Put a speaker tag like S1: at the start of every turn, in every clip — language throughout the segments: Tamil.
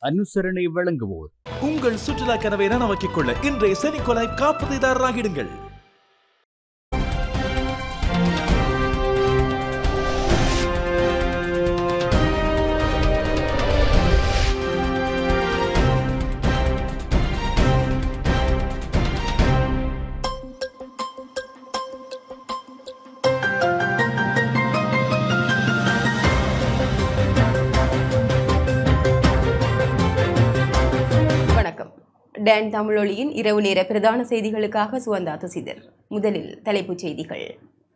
S1: அனுசரணை வழங்குவோர்
S2: உங்கள் சுற்றுலா கனவை நனவாக்கிக் கொள்ள இன்றைய செனிகோலாய் காப்புறுதிதாரராகிடுங்கள்
S3: வணக்கம் டேன் தமிழொலியின் இரவு நேர பிரதான செய்திகளுக்காக சுவந்தா துசிதர் முதலில் தலைப்புச் செய்திகள்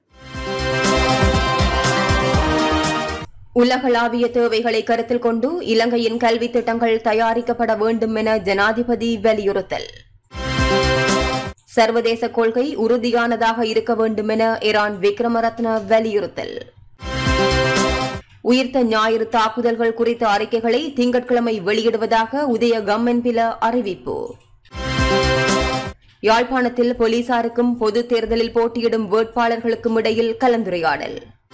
S3: உலகளாவிய தேவைகளை கருத்தில் கொண்டு இலங்கையின் கல்வித் திட்டங்கள் தயாரிக்கப்பட வேண்டும் என ஜனாதிபதி வலியுறுத்தல் சர்வதேச கொள்கை உறுதியானதாக இருக்க வேண்டும் என ஈரான் விக்ரமரத்ன வலியுறுத்தல் உயிர்த்த ஞாயிறு தாக்குதல்கள் குறித்த அறிக்கைகளை திங்கட்கிழமை வெளியிடுவதாக உதய கம்மென்பில அறிவிப்பு யாழ்ப்பாணத்தில் போலீசாருக்கும் பொது தேர்தலில் போட்டியிடும் வேட்பாளர்களுக்கும் இடையில் கலந்துரையாடல்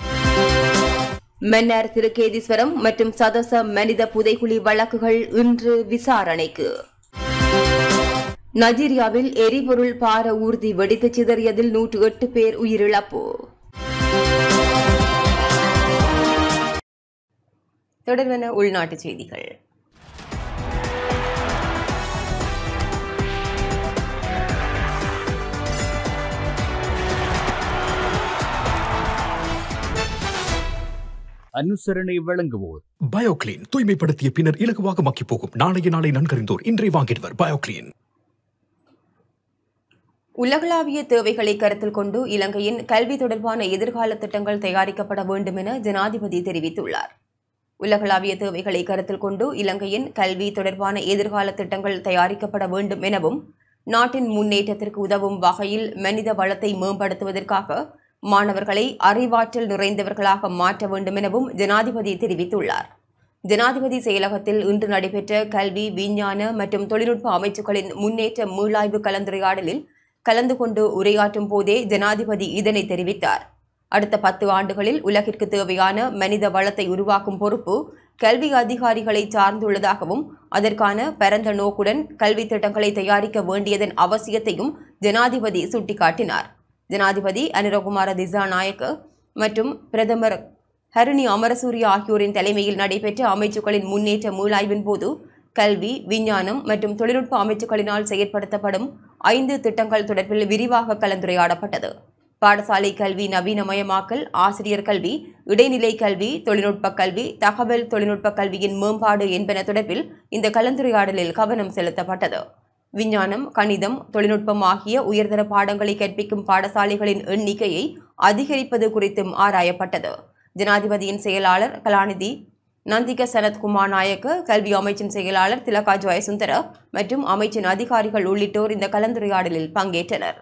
S3: மன்னர் திருக்கேதீஸ்வரம் மற்றும் சதச மனித புதைகுழி வழக்குகள் இன்று விசாரணைக்கு நைஜீரியாவில் எரிபொருள் பார ஊர்தி வெடித்து சிதறியதில் நூற்று எட்டு பேர் உயிரிழப்பு தொடர்வன உள்நாட்டுச் செய்திகள்
S1: அனுசரணை வழங்குவோர்
S4: பயோக்ளீன் தூய்மைப்படுத்திய பின்னர் இலகுவாக மக்கிப் போகும் நாளைய நாளை நன்கறிந்தோர் இன்றை வாங்கிடுவர் பயோக்ளீன்
S3: உலகளாவிய தேவைகளை கருத்தில் கொண்டு இலங்கையின் கல்வி தொடர்பான எதிர்கால திட்டங்கள் தயாரிக்கப்பட வேண்டும் என ஜனாதிபதி தெரிவித்துள்ளார் உலகளாவிய தேவைகளை கருத்தில் கொண்டு இலங்கையின் கல்வி தொடர்பான எதிர்கால திட்டங்கள் தயாரிக்கப்பட வேண்டும் எனவும் நாட்டின் முன்னேற்றத்திற்கு உதவும் வகையில் மனித வளத்தை மேம்படுத்துவதற்காக மாணவர்களை அறிவாற்றல் நிறைந்தவர்களாக மாற்ற வேண்டும் எனவும் ஜனாதிபதி தெரிவித்துள்ளார் ஜனாதிபதி செயலகத்தில் இன்று நடைபெற்ற கல்வி விஞ்ஞான மற்றும் தொழில்நுட்ப அமைச்சுக்களின் முன்னேற்ற மீளாய்வு கலந்துரையாடலில் கலந்து கொண்டு உரையாற்றும் போதே ஜனாதிபதி இதனை தெரிவித்தார் அடுத்த பத்து ஆண்டுகளில் உலகிற்கு தேவையான மனித வளத்தை உருவாக்கும் பொறுப்பு கல்வி அதிகாரிகளை சார்ந்துள்ளதாகவும் அதற்கான பரந்த நோக்குடன் கல்வி திட்டங்களை தயாரிக்க வேண்டியதன் அவசியத்தையும் ஜனாதிபதி சுட்டிக்காட்டினார் ஜனாதிபதி அனுரகுமார திசாநாயக்க மற்றும் பிரதமர் ஹரிணி அமரசூரிய ஆகியோரின் தலைமையில் நடைபெற்ற அமைச்சுக்களின் முன்னேற்ற மீளாய்வின் போது கல்வி விஞ்ஞானம் மற்றும் தொழில்நுட்ப அமைச்சுக்களினால் செயற்படுத்தப்படும் ஐந்து திட்டங்கள் தொடர்பில் விரிவாக கலந்துரையாடப்பட்டது பாடசாலை கல்வி நவீனமயமாக்கல் ஆசிரியர் கல்வி இடைநிலை கல்வி தொழில்நுட்ப கல்வி தகவல் தொழில்நுட்ப கல்வியின் மேம்பாடு என்பன தொடர்பில் இந்த கலந்துரையாடலில் கவனம் செலுத்தப்பட்டது விஞ்ஞானம் கணிதம் தொழில்நுட்பம் ஆகிய உயர்தர பாடங்களை கற்பிக்கும் பாடசாலைகளின் எண்ணிக்கையை அதிகரிப்பது குறித்தும் ஆராயப்பட்டது ஜனாதிபதியின் செயலாளர் கலாநிதி நந்திக சனத்குமார் நாயக்க கல்வி அமைச்சின் செயலாளர் திலகா ஜெயசுந்தர மற்றும் அமைச்சின் அதிகாரிகள் உள்ளிட்டோர் இந்த கலந்துரையாடலில் பங்கேற்றனர்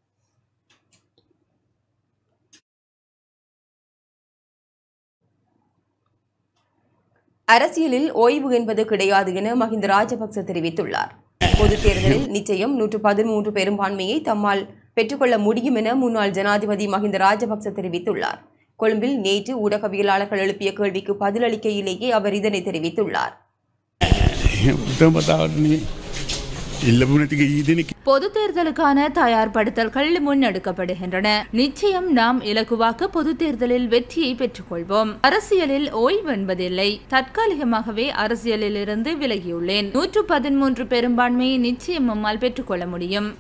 S3: அரசியலில் ஓய்வு என்பது கிடையாது என மஹிந்த ராஜபக்ச தெரிவித்துள்ளார் பொதுத் தேர்தலில் நிச்சயம் நூற்று பதிமூன்று பெரும்பான்மையை தம்மால் பெற்றுக்கொள்ள முடியும் என முன்னாள் ஜனாதிபதி மஹிந்த ராஜபக்ச தெரிவித்துள்ளார் கொழும்பில் நேற்று ஊடகவியலாளர்கள் எழுப்பிய கேள்விக்கு பதிலளிக்கையிலேயே அவர் இதனை தெரிவித்துள்ளார்
S5: උටමතාවටන ඉල්ලපුනතික ඊදනෙක
S6: பொது தேர்தலுக்கான தயார்படுத்தல்கள் முன்னெடுக்கப்படுகின்றன நிச்சயம் நாம் இலகுவாக்க பொது தேர்தலில் வெற்றியை பெற்றுக்கொள்வோம் அரசியலில் ஓய்வு என்பதில்லை தற்காலிகமாகவே அரசியலில் இருந்து விலகியுள்ளேன் நூற்று பதிமூன்று பெரும்பான்மையை நிச்சயம் நம்மால் பெற்றுக்கொள்ள முடியும்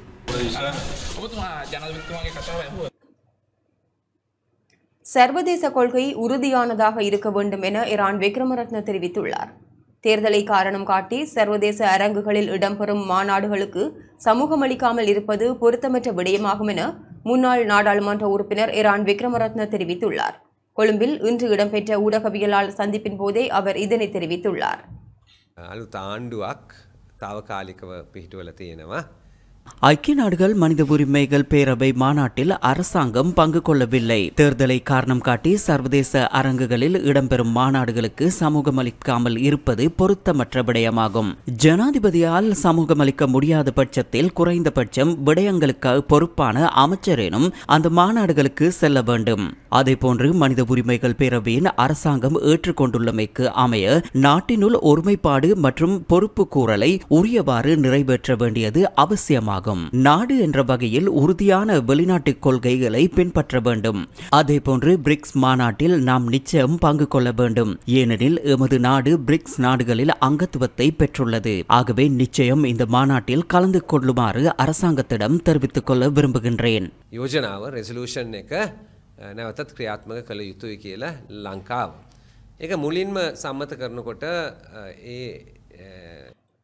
S3: சர்வதேச கொள்கை உறுதியானதாக இருக்க வேண்டும் என ஈரான் விக்ரமரத்ன தெரிவித்துள்ளார் தேர்தலை காரணம் காட்டி சர்வதேச அரங்குகளில் இடம்பெறும் மாநாடுகளுக்கு சமூகம் அளிக்காமல் இருப்பது பொருத்தமற்ற விடயமாகும் என முன்னாள் நாடாளுமன்ற உறுப்பினர் ஈரான் விக்ரமரத்ன தெரிவித்துள்ளார் கொழும்பில் இன்று இடம்பெற்ற ஊடகவியலாளர் சந்திப்பின் போதே அவர் இதனை தெரிவித்துள்ளார்
S7: අලුත් ආණ්ඩුවක් තාවකාලිකව පිහිටුවල තියෙනවා ஐக்கிய நாடுகள் மனித உரிமைகள் பேரவை மாநாட்டில் அரசாங்கம் பங்கு கொள்ளவில்லை தேர்தலை காரணம் காட்டி சர்வதேச அரங்குகளில் இடம்பெறும் மாநாடுகளுக்கு சமூகமளிக்காமல் இருப்பது பொருத்தமற்ற விடயமாகும் ஜனாதிபதியால் சமூகமளிக்க முடியாத பட்சத்தில் குறைந்தபட்சம் விடயங்களுக்கு பொறுப்பான அமைச்சரேனும் அந்த மாநாடுகளுக்கு செல்ல வேண்டும் அதேபோன்று மனித உரிமைகள் பேரவையின் அரசாங்கம் ஏற்றுக்கொண்டுள்ளமைக்கு அமைய நாட்டினுள் ஒருமைப்பாடு மற்றும் பொறுப்பு கூறலை உரியவாறு நிறைவேற்ற வேண்டியது அவசியமாகும் நாடு என்ற வகையில் உறுதியான வெளிநாட்டு கொள்கைகளை பின்பற்ற வேண்டும் அதேபோன்று பிரிக்ஸ் மாநாட்டில் நாம் நிச்சயம் பங்கு கொள்ள வேண்டும் ஏனெனில் எமது நாடு பிரிக்ஸ் நாடுகளில் அங்கத்துவத்தை பெற்றுள்ளது ஆகவே நிச்சயம் இந்த மாநாட்டில் கலந்து கொள்ளுமாறு அரசாங்கத்திடம் தெரிவித்துக் கொள்ள விரும்புகின்றேன்
S8: යෝජනාව රෙසලූෂන් එක අ, නැවතත් ක්‍රියාත්මක කළ යුතුයි කියලා ලංකාව. ඒක මුලින්ම සම්මත කරනකොට අ, ඒ අ,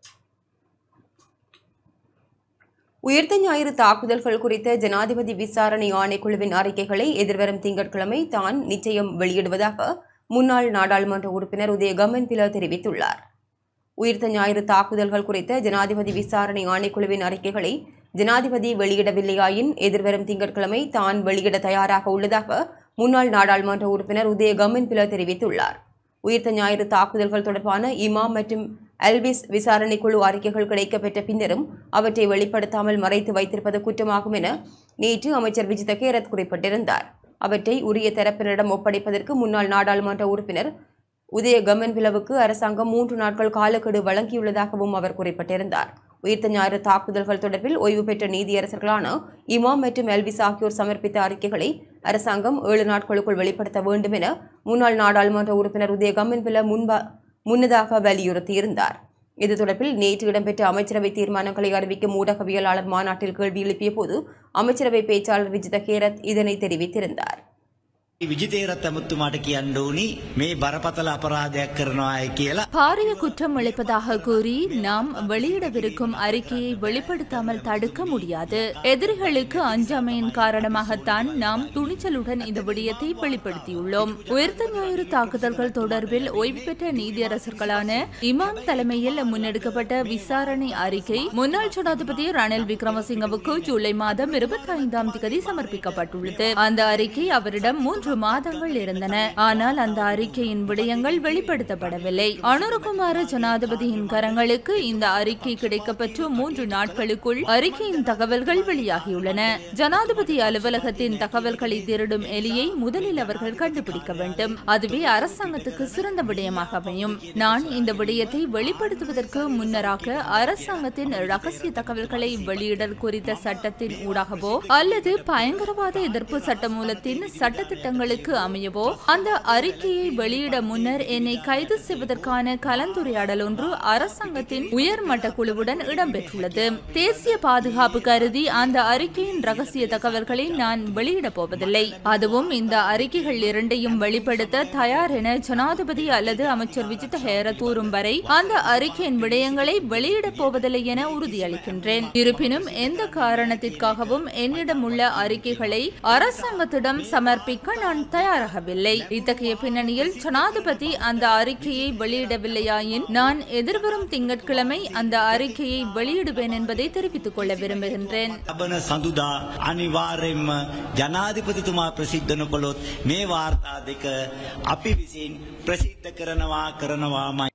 S3: உயிர்த்த ஞாயிறு தாக்குதல்கள் குறித்த ஜனாதிபதி விசாரணை ஆணைக்குழுவின் அறிக்கைகளை எதிர்வரும் திங்கட்கிழமை தான் நிச்சயம் வெளியிடுவதாக முன்னாள் நாடாளுமன்ற உறுப்பினர் உதயகமன் பில தெரிவித்துள்ளார் உயிர்த்த ஞாயிறு தாக்குதல்கள் குறித்த ஜனாதிபதி விசாரணை ஆணைக்குழுவின் அறிக்கைகளை ஜனாதிபதி வெளியிடவில்லையாயின் எதிர்வரும் திங்கட்கிழமை தான் வெளியிட தயாராக உள்ளதாக முன்னாள் நாடாளுமன்ற உறுப்பினர் உதயகமன் பில தெரிவித்துள்ளார் உயிர்த்த ஞாயிறு தாக்குதல்கள் தொடர்பான இமாம் மற்றும் அல்பிஸ் விசாரணை குழு அறிக்கைகள் கிடைக்கப்பெற்ற பின்னரும் அவற்றை வெளிப்படுத்தாமல் மறைத்து வைத்திருப்பது குற்றமாகும் என நேற்று அமைச்சர் விஜித கேரத் குறிப்பிட்டிருந்தார் அவற்றை உரிய தரப்பினரிடம் ஒப்படைப்பதற்கு முன்னாள் நாடாளுமன்ற உறுப்பினர் உதய கமன் பிளவுக்கு அரசாங்கம் மூன்று நாட்கள் காலக்கெடு வழங்கியுள்ளதாகவும் அவர் குறிப்பிட்டிருந்தார் உயிர்த்த ஞாயிறு தாக்குதல்கள் தொடர்பில் ஓய்வு பெற்ற நீதியரசர்களான இமாம் மற்றும் எல்விஸ் ஆகியோர் சமர்ப்பித்த அறிக்கைகளை அரசாங்கம் ஏழு நாட்களுக்குள் வெளிப்படுத்த வேண்டும் என முன்னாள் நாடாளுமன்ற உறுப்பினர் உதய கமன் பில முன்பா முன்னதாக வலியுறுத்தியிருந்தார் இது தொடர்பில் நேற்று இடம்பெற்ற அமைச்சரவை தீர்மானங்களை அறிவிக்கும் ஊடகவியலாளர் மாநாட்டில் கேள்வி எழுப்பிய போது அமைச்சரவை பேச்சாளர் விஜித கேரத் இதனை தெரிவித்திருந்தார்
S9: විජිතේරත් ඇමුත්තුමාට කියන්න ඕනි මේ බරපතල අපරාධයක් කරනවාය කියලා
S6: பாரிய குற்றம் அளிப்பதாக கூறி நாம் வெளியிடவிருக்கும் அறிக்கையை வெளிப்படுத்தாமல் தடுக்க முடியாது எதிரிகளுக்கு அஞ்சாமையின் காரணமாகத்தான் நாம் துணிச்சலுடன் இந்த விடயத்தை வெளிப்படுத்தியுள்ளோம் உயர்த்த ஞாயிறு தாக்குதல்கள் தொடர்பில் ஓய்வு பெற்ற நீதியரசர்களான இமாம் தலைமையில் முன்னெடுக்கப்பட்ட விசாரணை அறிக்கை முன்னாள் ஜனாதிபதி ரணில் விக்ரமசிங்கவுக்கு ஜூலை மாதம் இருபத்தி ஐந்தாம் தேதி சமர்ப்பிக்கப்பட்டுள்ளது அந்த அறிக்கை அவரிடம் மூன்று மாதங்கள் இருந்தன ஆனால் அந்த அறிக்கையின் விடயங்கள் வெளிப்படுத்தப்படவில்லை அனுரகுமார ஜனாதிபதியின் கரங்களுக்கு இந்த அறிக்கை கிடைக்கப்பெற்று மூன்று நாட்களுக்குள் அறிக்கையின் தகவல்கள் வெளியாகியுள்ளன ஜனாதிபதி அலுவலகத்தின் தகவல்களை திருடும் எலியை முதலில் அவர்கள் கண்டுபிடிக்க வேண்டும் அதுவே அரசாங்கத்துக்கு சிறந்த விடயமாக அமையும் நான் இந்த விடயத்தை வெளிப்படுத்துவதற்கு முன்னராக அரசாங்கத்தின் ரகசிய தகவல்களை வெளியிடல் குறித்த சட்டத்தின் ஊடாகவோ அல்லது பயங்கரவாத எதிர்ப்பு சட்டமூலத்தின் சட்டத்திட்டங்களுக்கு அமையவோ அந்த அறிக்கையை வெளியிட முன்னர் என்னை கைது செய்வதற்கான கலந்துரையாடல் ஒன்று அரசாங்கத்தின் உயர்மட்ட குழுவுடன் இடம்பெற்றுள்ளது தேசிய பாதுகாப்பு கருதி அந்த அறிக்கையின் ரகசிய தகவல்களை நான் வெளியிடப் போவதில்லை அதுவும் இந்த அறிக்கைகள் இரண்டையும் வெளிப்படுத்த தயார் என ஜனாதிபதி அல்லது அமைச்சர் விஜித ஹேர கூறும் வரை அந்த அறிக்கையின் விடயங்களை வெளியிடப் போவதில்லை என உறுதியளிக்கின்றேன் இருப்பினும் எந்த காரணத்திற்காகவும் என்னிடம் உள்ள அறிக்கைகளை அரசாங்கத்திடம் சமர்ப்பிக்க நான் தயாராகவில்லை இத்தகைய பின்னணியில் ஜனாதிபதி அந்த அறிக்கையை வெளியிடவில்லையாயின் நான் எதிர்வரும் திங்கட்கிழமை அந்த அறிக்கையை வெளியிடுவேன் என்பதை தெரிவித்துக் கொள்ள விரும்புகின்றேன்
S9: ලබන සඳුදා අනිවාර්යෙන්ම ජනාධිපතිතුමා ප්‍රසිද්ධ නොකොළොත් මේ වාර්තා දෙක අපි විසින් ප්‍රසිද්ධ කරනවා කරනවාමයි.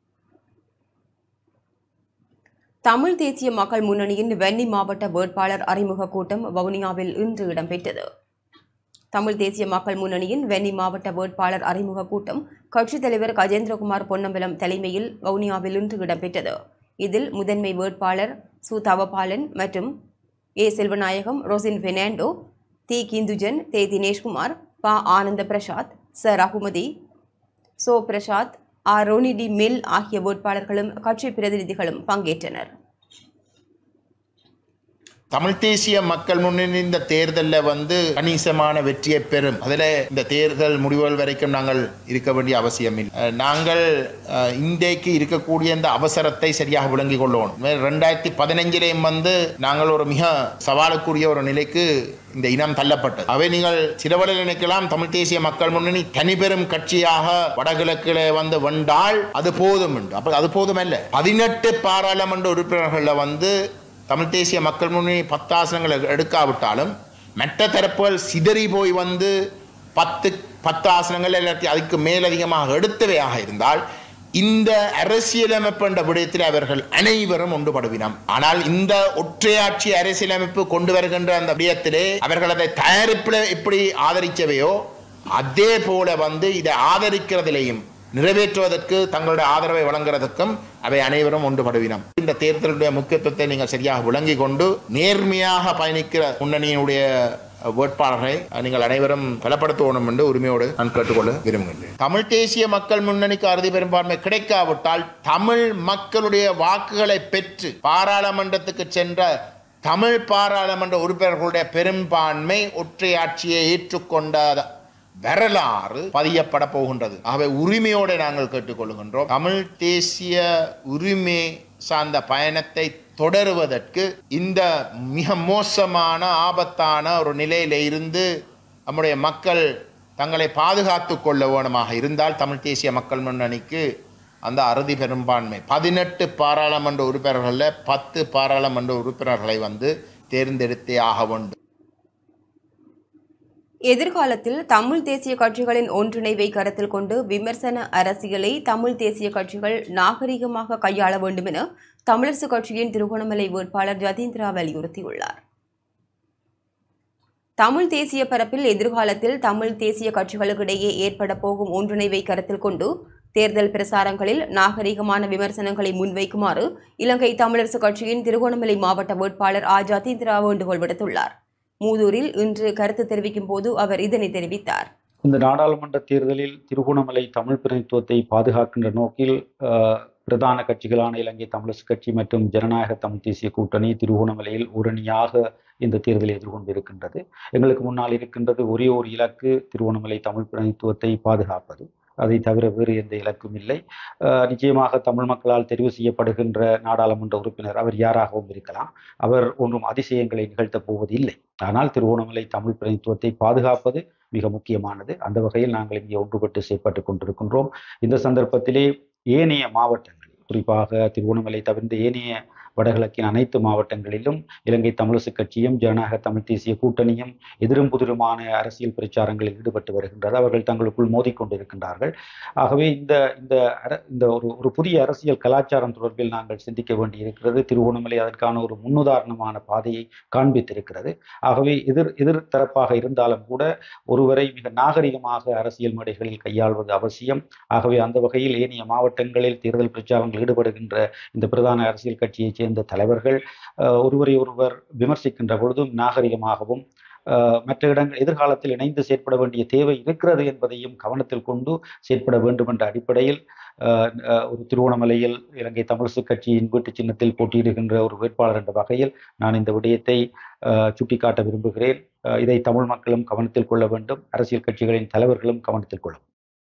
S3: தமிழ் தேசிய மக்கள் முன்னணியின் வெண்ணி மாவட்ட வேட்பாளர் அறிமுக கூட்டம் வவுனியாவில் இன்று இடம்பெற்றது தமிழ் தேசிய மக்கள் முன்னணியின் வெண்ணி மாவட்ட வேட்பாளர் அறிமுக கூட்டம் கட்சித் தலைவர் கஜேந்திரகுமார் பொன்னம்பலம் தலைமையில் வவுனியாவில் இன்று இடம்பெற்றது இதில் முதன்மை வேட்பாளர் சு தவபாலன் மற்றும் ஏ செல்வநாயகம் ரோசின் பெர்னாண்டோ தி கிந்துஜன் தே தினேஷ்குமார் ப ஆனந்த பிரசாத் ச ரகுமதி சோ பிரசாத் ஆர் ரோனி டி மில் ஆகிய வேட்பாளர்களும் கட்சி பிரதிநிதிகளும் பங்கேற்றனர்
S10: தமிழ் தேசிய மக்கள் முன்னணி இந்த தேர்தலில் வந்து கணிசமான வெற்றியை பெறும் அதில் இந்த தேர்தல் முடிவுகள் வரைக்கும் நாங்கள் இருக்க வேண்டிய அவசியம் இல்லை அஹ் நாங்கள் அஹ், இன்றைக்கு இருக்கக்கூடிய இந்த அவசரத்தை சரியாக விளங்கிக் கொள்ளணும் ரெண்டாயிரத்தி பதினஞ்சிலேயும் வந்து நாங்கள் ஒரு மிக சவாலுக்குரிய ஒரு நிலைக்கு இந்த இனம் தள்ளப்பட்டது அவை நீங்கள் சிலவழில் நினைக்கலாம் தமிழ் தேசிய மக்கள் முன்னணி தனிபெரும் கட்சியாக வடகிழக்கிலே வந்து வென்றால் அது போதும் என்று அப்ப அது போதும் அல்ல பதினெட்டு பாராளுமன்ற உறுப்பினர்களில் வந்து தமிழ் தேசிய மக்கள் முன்னணி பத்து ஆசனங்களை எடுக்காவிட்டாலும் மற்ற தரப்புகள் சிதறி போய் வந்து பத்து பத்து ஆசனங்கள் எல்லாத்தையும் அதுக்கு மேலதிகமாக எடுத்தவையாக இருந்தால் இந்த அரசியலமைப்பு என்ற விடயத்தில் அவர்கள் அனைவரும் ஒன்றுபடுவினம் ஆனால் இந்த ஒற்றையாட்சி அரசியலமைப்பு கொண்டு வருகின்ற அந்த விடயத்திலே அவர்கள் அதை தயாரிப்பில் எப்படி ஆதரிக்கவையோ அதே போல வந்து இதை ஆதரிக்கிறதிலேயும் நிறைவேற்றுவதற்கு தங்களுடைய ஆதரவை வழங்குறதுக்கும் அவை அனைவரும் ஒன்றுபடுவினம் இந்த தேர்தலுடைய முக்கியத்துவத்தை நீங்கள் சரியாக விளங்கிக் கொண்டு நேர்மையாக பயணிக்கிற முன்னணியினுடைய வேட்பாளர்களை நீங்கள் அனைவரும் பலப்படுத்தணும் என்று உரிமையோடு நான் கேட்டுக்கொள்ள விரும்புகின்றேன் தமிழ் தேசிய மக்கள் முன்னணிக்கு அறுதி பெரும்பான்மை கிடைக்காவிட்டால் தமிழ் மக்களுடைய வாக்குகளை பெற்று பாராளுமன்றத்துக்கு சென்ற தமிழ் பாராளுமன்ற உறுப்பினர்களுடைய பெரும்பான்மை ஒற்றையாட்சியை ஏற்றுக்கொண்ட வரலாறு பதியப்பட போகின்றது ஆகவே உரிமையோடு நாங்கள் கேட்டுக்கொள்கின்றோம் தமிழ் தேசிய உரிமை சார்ந்த பயணத்தை தொடருவதற்கு இந்த மிக மோசமான ஆபத்தான ஒரு நிலையில இருந்து நம்முடைய மக்கள் தங்களை பாதுகாத்து கொள்ள வேணுமாக இருந்தால் தமிழ் தேசிய மக்கள் முன்னணிக்கு அந்த அறுதி பெரும்பான்மை பதினெட்டு பாராளுமன்ற உறுப்பினர்களில் பத்து பாராளுமன்ற உறுப்பினர்களை வந்து தேர்ந்தெடுத்தே ஆக வேண்டும்
S3: எதிர்காலத்தில் தமிழ் தேசிய கட்சிகளின் ஒன்றிணைவை கருத்தில் கொண்டு விமர்சன அரசியலை தமிழ் தேசிய கட்சிகள் நாகரிகமாக கையாள வேண்டும் என தமிழரசு கட்சியின் திருகோணமலை வேட்பாளர் ஜதீந்திரா வலியுறுத்தியுள்ளார் தமிழ் தேசிய பரப்பில் எதிர்காலத்தில் தமிழ் தேசிய கட்சிகளுக்கிடையே ஏற்பட போகும் ஒன்றிணைவை கருத்தில் கொண்டு தேர்தல் பிரசாரங்களில் நாகரிகமான விமர்சனங்களை முன்வைக்குமாறு இலங்கை தமிழரசு கட்சியின் திருகோணமலை மாவட்ட வேட்பாளர் ஆ ஜதீந்திரா வேண்டுகோள் விடுத்துள்ளார் மூதூரில் இன்று கருத்து தெரிவிக்கும் போது அவர் இதனை தெரிவித்தார்
S11: இந்த நாடாளுமன்ற தேர்தலில் திருகோணமலை தமிழ் பிரதித்துவத்தை பாதுகாக்கின்ற நோக்கில் அஹ், பிரதான கட்சிகளான இலங்கை தமிழரசு கட்சி மற்றும் ஜனநாயக தமிழ் தேசிய கூட்டணி திருகோணமலையில் உரணியாக இந்த தேர்தலை எதிர்கொண்டிருக்கின்றது எங்களுக்கு முன்னால் இருக்கின்றது ஒரே ஒரு இலக்கு திருகோணமலை தமிழ் பிரதித்துவத்தை பாதுகாப்பது அதை தவிர வேறு எந்த இலக்கும் இல்லை அஹ், நிச்சயமாக தமிழ் மக்களால் தெரிவு செய்யப்படுகின்ற நாடாளுமன்ற உறுப்பினர் அவர் யாராகவும் இருக்கலாம் அவர் ஒன்றும் அதிசயங்களை நிகழ்த்தப் போவது இல்லை ஆனால் திருவோணமலை தமிழ் பிரதித்துவத்தை பாதுகாப்பது மிக முக்கியமானது அந்த வகையில் நாங்கள் இங்கே ஒன்றுபட்டு செயற்பட்டு கொண்டிருக்கின்றோம் இந்த சந்தர்ப்பத்திலே ஏனைய மாவட்டங்கள் குறிப்பாக திருவோணமலை தவிர்ந்த ஏனைய வடகிழக்கின் அனைத்து மாவட்டங்களிலும் இலங்கை தமிழரசு கட்சியும் ஜனநாயக தமிழ் தேசிய கூட்டணியும் எதிரும் புதிருமான அரசியல் பிரச்சாரங்களில் ஈடுபட்டு வருகின்றது அவர்கள் தங்களுக்குள் மோதிக்கொண்டிருக்கின்றார்கள் ஆகவே இந்த இந்த அர- இந்த ஒரு ஒரு புதிய அரசியல் கலாச்சாரம் தொடர்பில் நாங்கள் சிந்திக்க வேண்டியிருக்கிறது திருவோணமலை அதற்கான ஒரு முன்னுதாரணமான பாதையை காண்பித்திருக்கிறது ஆகவே எதிர் எதிர் தரப்பாக இருந்தாலும் கூட ஒருவரை மிக நாகரிகமாக அரசியல் மேடைகளில் கையாள்வது அவசியம் ஆகவே அந்த வகையில் ஏனைய மாவட்டங்களில் தேர்தல் பிரச்சாரங்கள் ஈடுபடுகின்ற இந்த பிரதான அரசியல் கட்சியைச் சேர்ந்த தலைவர்கள் அஹ், ஒருவரை ஒருவர் விமர்சிக்கின்ற பொழுதும் நாகரிகமாகவும் அஹ், மற்ற இடங்கள் எதிர்காலத்தில் இணைந்து செயற்பட வேண்டிய தேவை இருக்கிறது என்பதையும் கவனத்தில் கொண்டு செயற்பட வேண்டும் என்ற அடிப்படையில் அஹ், அஹ், ஒரு திருவோணமலையில் இலங்கை தமிழரசு கட்சியின் வீட்டு சின்னத்தில் போட்டியிடுகின்ற ஒரு வேட்பாளர் என்ற வகையில் நான் இந்த விடயத்தை அஹ், சுட்டிக்காட்ட விரும்புகிறேன் அஹ், இதை தமிழ் மக்களும் கவனத்தில் கொள்ள வேண்டும் அரசியல் கட்சிகளின் தலைவர்களும் கவனத்தில் கொள்ள வேண்டும்.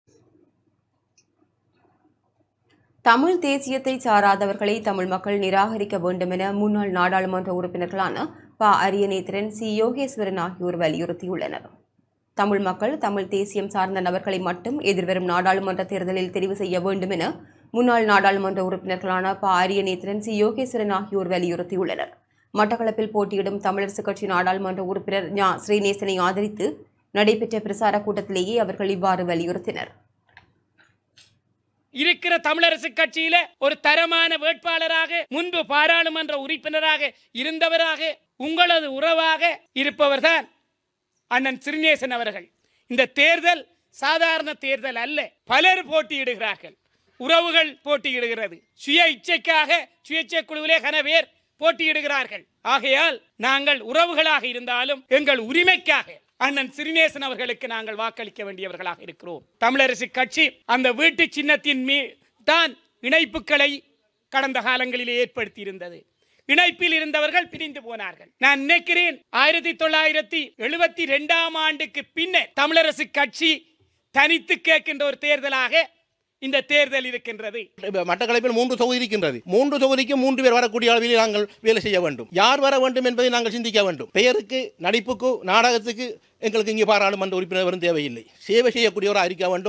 S3: தமிழ் தேசியத்தை சாராதவர்களை தமிழ் மக்கள் நிராகரிக்க வேண்டும் என முன்னாள் நாடாளுமன்ற உறுப்பினர்களான ப அரியநேத்திரன் சி யோகேஸ்வரன் ஆகியோர் வலியுறுத்தியுள்ளனர் தமிழ் மக்கள் தமிழ் தேசியம் சார்ந்த நபர்களை மட்டும் எதிர்வரும் நாடாளுமன்ற தேர்தலில் தெரிவு செய்ய வேண்டும் என முன்னாள் நாடாளுமன்ற உறுப்பினர்களான ப அரியநேத்திரன் சி யோகேஸ்வரன் ஆகியோர் வலியுறுத்தியுள்ளனர் மட்டக்களப்பில் போட்டியிடும் தமிழரசுக் கட்சி நாடாளுமன்ற உறுப்பினர் ஞா ஸ்ரீநேசனை ஆதரித்து நடைபெற்ற பிரசார கூட்டத்திலேயே அவர்கள் இவ்வாறு வலியுறுத்தினர்
S12: இருக்கிற தமிழரசு கட்சியில ஒரு தரமான வேட்பாளராக முன்பு பாராளுமன்ற உறுப்பினராக இருந்தவராக உங்களது உறவாக இருப்பவர்தான் அண்ணன் சிறுநேசன் அவர்கள் இந்த தேர்தல் சாதாரண தேர்தல் அல்ல பலர் போட்டியிடுகிறார்கள் உறவுகள் போட்டியிடுகிறது சுய இச்சைக்காக சுயேட்சை குழுவிலே கன பேர் போட்டியிடுகிறார்கள் ஆகையால் நாங்கள் உறவுகளாக இருந்தாலும் எங்கள் உரிமைக்காக அண்ணன் சிறுநேசன் அவர்களுக்கு நாங்கள் வாக்களிக்க வேண்டியவர்களாக இருக்கிறோம் தமிழரசு கட்சி அந்த வீட்டு சின்னத்தின் மீ தான் இணைப்புகளை கடந்த காலங்களிலே ஏற்படுத்தி இருந்தது இணைப்பில் இருந்தவர்கள் பிரிந்து போனார்கள் நான் நினைக்கிறேன் ஆயிரத்தி தொள்ளாயிரத்தி எழுபத்தி ரெண்டாம் ஆண்டுக்கு பின்னர் தமிழரசு கட்சி தனித்து கேட்கின்ற ஒரு தேர்தலாக இந்த தேர்தல் இருக்கின்றது
S13: இப்ப மட்டக்களப்பில் மூன்று தொகுதி இருக்கின்றது மூன்று தொகுதிக்கு மூன்று பேர் வரக்கூடிய அளவில் நாங்கள் வேலை செய்ய வேண்டும் யார் வர வேண்டும் என்பதை நாங்கள் சிந்திக்க வேண்டும் பெயருக்கு நடிப்புக்கு நாடகத்துக்கு எங்களுக்கு இங்கே பாராளுமன்ற உறுப்பினர் வரும் தேவையில்லை சேவை செய்யக்கூடியவராக இருக்க வேண்டும்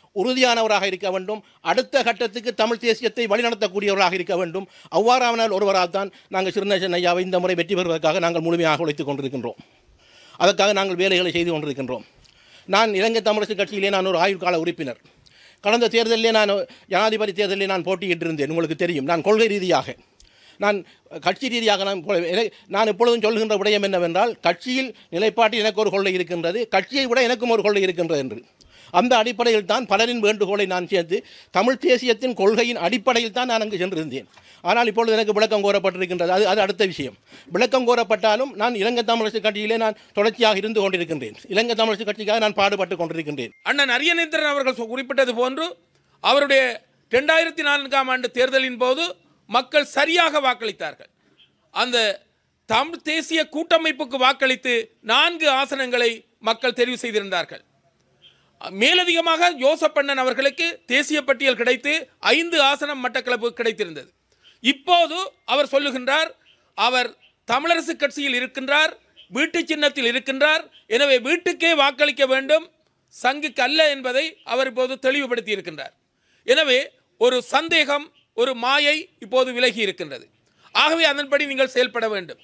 S13: உறுதியானவராக இருக்க வேண்டும் அடுத்த கட்டத்துக்கு தமிழ் தேசியத்தை வழிநடத்தக்கூடியவராக இருக்க வேண்டும் அவ்வாறானால் ஒருவரால் தான் நாங்கள் சிறுநேசன் ஐயாவை இந்த முறை வெற்றி பெறுவதற்காக நாங்கள் முழுமையாக உழைத்துக் கொண்டிருக்கின்றோம் அதற்காக நாங்கள் வேலைகளை செய்து கொண்டிருக்கின்றோம் நான் இலங்கை தமிழரசு கட்சியிலே நான் ஒரு ஆயுட்கால உறுப்பினர் கடந்த தேர்தலிலே நான் ஜனாதிபதி தேர்தலிலே நான் போட்டியிட்டிருந்தேன் உங்களுக்கு தெரியும் நான் கொள்கை ரீதியாக நான் கட்சி ரீதியாக நான் போல- என- நான் எப்பொழுதும் சொல்கின்ற விடயம் என்னவென்றால் கட்சியில் நிலைப்பாட்டில் எனக்கு ஒரு கொள்கை இருக்கின்றது கட்சியை விட எனக்கும் ஒரு கொள்கை இருக்கின்றது என்று அந்த அடிப்படையில் தான் பலரின் வேண்டுகோளை நான் சேர்த்து தமிழ் தேசியத்தின் கொள்கையின் அடிப்படையில் தான் நான் அங்கு சென்றிருந்தேன் ஆனால் இப்பொழுது எனக்கு விளக்கம் கோரப்பட்டிருக்கின்றது அது அது அடுத்த விஷயம் விளக்கம் கோரப்பட்டாலும் நான் இலங்கை தமிழரசு கட்சியிலே நான் தொடர்ச்சியாக இருந்து கொண்டிருக்கின்றேன் இலங்கை தமிழரசு கட்சிக்காக நான் பாடுபட்டு கொண்டிருக்கின்றேன்
S14: அண்ணன் அரியநேந்திரன் அவர்கள் சொ- குறிப்பிட்டது போன்று அவருடைய ரெண்டாயிரத்தி நான்காம் ஆண்டு தேர்தலின் போது மக்கள் சரியாக வாக்களித்தார்கள் அந்த தமிழ் தேசிய கூட்டமைப்புக்கு வாக்களித்து நான்கு ஆசனங்களை மக்கள் தெரிவு செய்திருந்தார்கள் மேலதிகமாக ஜோசப் அண்ணன் அவர்களுக்கு தேசிய பட்டியல் கிடைத்து ஐந்து ஆசனம் மட்டக்களப்பு கிடைத்திருந்தது இப்போது அவர் சொல்லுகின்றார் அவர் தமிழரசு கட்சியில் இருக்கின்றார் வீட்டு சின்னத்தில் இருக்கின்றார் எனவே வீட்டுக்கே வாக்களிக்க வேண்டும் சங்குக்கு அல்ல என்பதை அவர் இப்போது தெளிவுபடுத்தி இருக்கின்றார் எனவே ஒரு சந்தேகம் ஒரு மாயை இப்போது விலகி இருக்கின்றது ஆகவே அதன்படி நீங்கள் செயல்பட வேண்டும்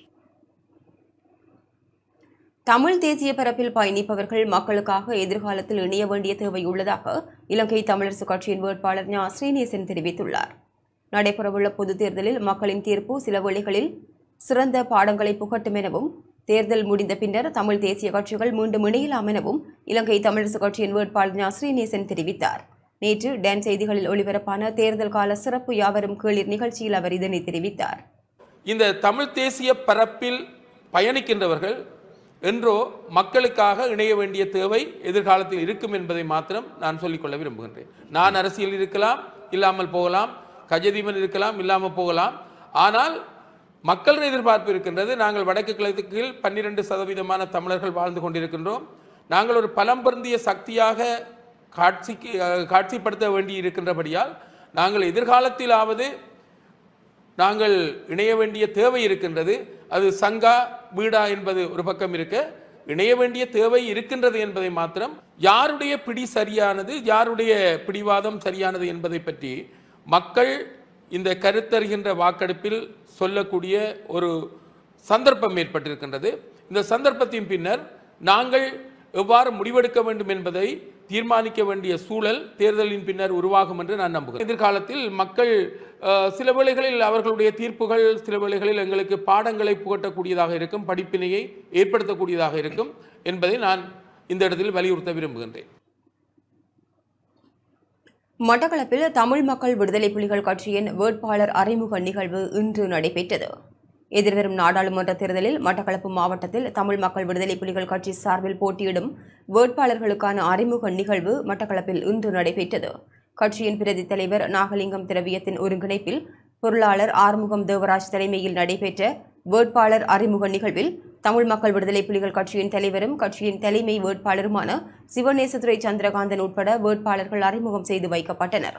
S3: தமிழ் தேசிய பரப்பில் பயணிப்பவர்கள் மக்களுக்காக எதிர்காலத்தில் இணைய வேண்டிய தேவை உள்ளதாக இலங்கை தமிழரசு கட்சியின் வேட்பாளர் ஞா ஸ்ரீநேசன் தெரிவித்துள்ளார் நடைபெறவுள்ள பொதுத் தேர்தலில் மக்களின் தீர்ப்பு சில வேளைகளில் சிறந்த பாடங்களை புகட்டும் எனவும் தேர்தல் முடிந்த பின்னர் தமிழ் தேசிய கட்சிகள் மீண்டும் இணையலாம் எனவும் இலங்கை தமிழரசு கட்சியின் வேட்பாளர் ஞா ஸ்ரீநேசன் தெரிவித்தார் நேற்று டான் செய்திகளில் ஒளிபரப்பான தேர்தல் கால சிறப்பு யாவரும் கீழிர் நிகழ்ச்சியில் அவர் இதனை தெரிவித்தார்
S14: இந்த தமிழ் தேசிய பரப்பில் பயணிக்கின்றவர்கள் என்றோ மக்களுக்காக இணைய வேண்டிய தேவை எதிர்காலத்தில் இருக்கும் என்பதை மாத்திரம் நான் சொல்லிக்கொள்ள விரும்புகின்றேன் நான் அரசியல் இருக்கலாம் இல்லாமல் போகலாம் கஜதீபன் இருக்கலாம் இல்லாமல் போகலாம் ஆனால் மக்கள் எதிர்பார்ப்பு இருக்கின்றது நாங்கள் வடக்கு கிழக்கில் பன்னிரண்டு சதவீதமான தமிழர்கள் வாழ்ந்து கொண்டிருக்கின்றோம் நாங்கள் ஒரு பலம் பொருந்திய சக்தியாக காட்சிக்கு அஹ், காட்சிப்படுத்த வேண்டி இருக்கின்றபடியால் நாங்கள் எதிர்காலத்திலாவது நாங்கள் இணைய வேண்டிய தேவை இருக்கின்றது அது சங்கா வீடா என்பது ஒரு பக்கம் இருக்க இணைய வேண்டிய தேவை இருக்கின்றது என்பதை மாத்திரம் யாருடைய பிடி சரியானது யாருடைய பிடிவாதம் சரியானது என்பதை பற்றி மக்கள் இந்த கருத்தறிகின்ற வாக்கெடுப்பில் சொல்லக்கூடிய ஒரு சந்தர்ப்பம் ஏற்பட்டிருக்கின்றது இந்த சந்தர்ப்பத்தின் பின்னர் நாங்கள் எவ்வாறு முடிவெடுக்க வேண்டும் என்பதை தீர்மானிக்க வேண்டிய சூழல் தேர்தலின் பின்னர் உருவாகும் என்று நான் நம்புகிறேன் எதிர்காலத்தில் மக்கள் அஹ், சில வேளைகளில் அவர்களுடைய தீர்ப்புகள் சில வேளைகளில் எங்களுக்கு பாடங்களை புகட்டக்கூடியதாக இருக்கும் படிப்பினையை ஏற்படுத்தக்கூடியதாக இருக்கும் என்பதை நான் இந்த இடத்தில் வலியுறுத்த விரும்புகின்றேன்
S3: மட்டக்களப்பில் தமிழ் மக்கள் விடுதலை புலிகள் கட்சியின் வேட்பாளர் அறிமுக நிகழ்வு இன்று நடைபெற்றது எதிர்வரும் நாடாளுமன்ற தேர்தலில் மட்டக்களப்பு மாவட்டத்தில் தமிழ் மக்கள் விடுதலை புலிகள் கட்சி சார்பில் போட்டியிடும் வேட்பாளர்களுக்கான அறிமுக நிகழ்வு மட்டக்களப்பில் இன்று நடைபெற்றது கட்சியின் பிரதி தலைவர் நாகலிங்கம் திரவியத்தின் ஒருங்கிணைப்பில் பொருளாளர் ஆறுமுகம் தேவராஜ் தலைமையில் நடைபெற்ற வேட்பாளர் அறிமுக நிகழ்வில் தமிழ் மக்கள் விடுதலை புலிகள் கட்சியின் தலைவரும் கட்சியின் தலைமை வேட்பாளருமான சிவநேசதுரை சந்திரகாந்தன் உட்பட வேட்பாளர்கள் அறிமுகம் செய்து வைக்கப்பட்டனர்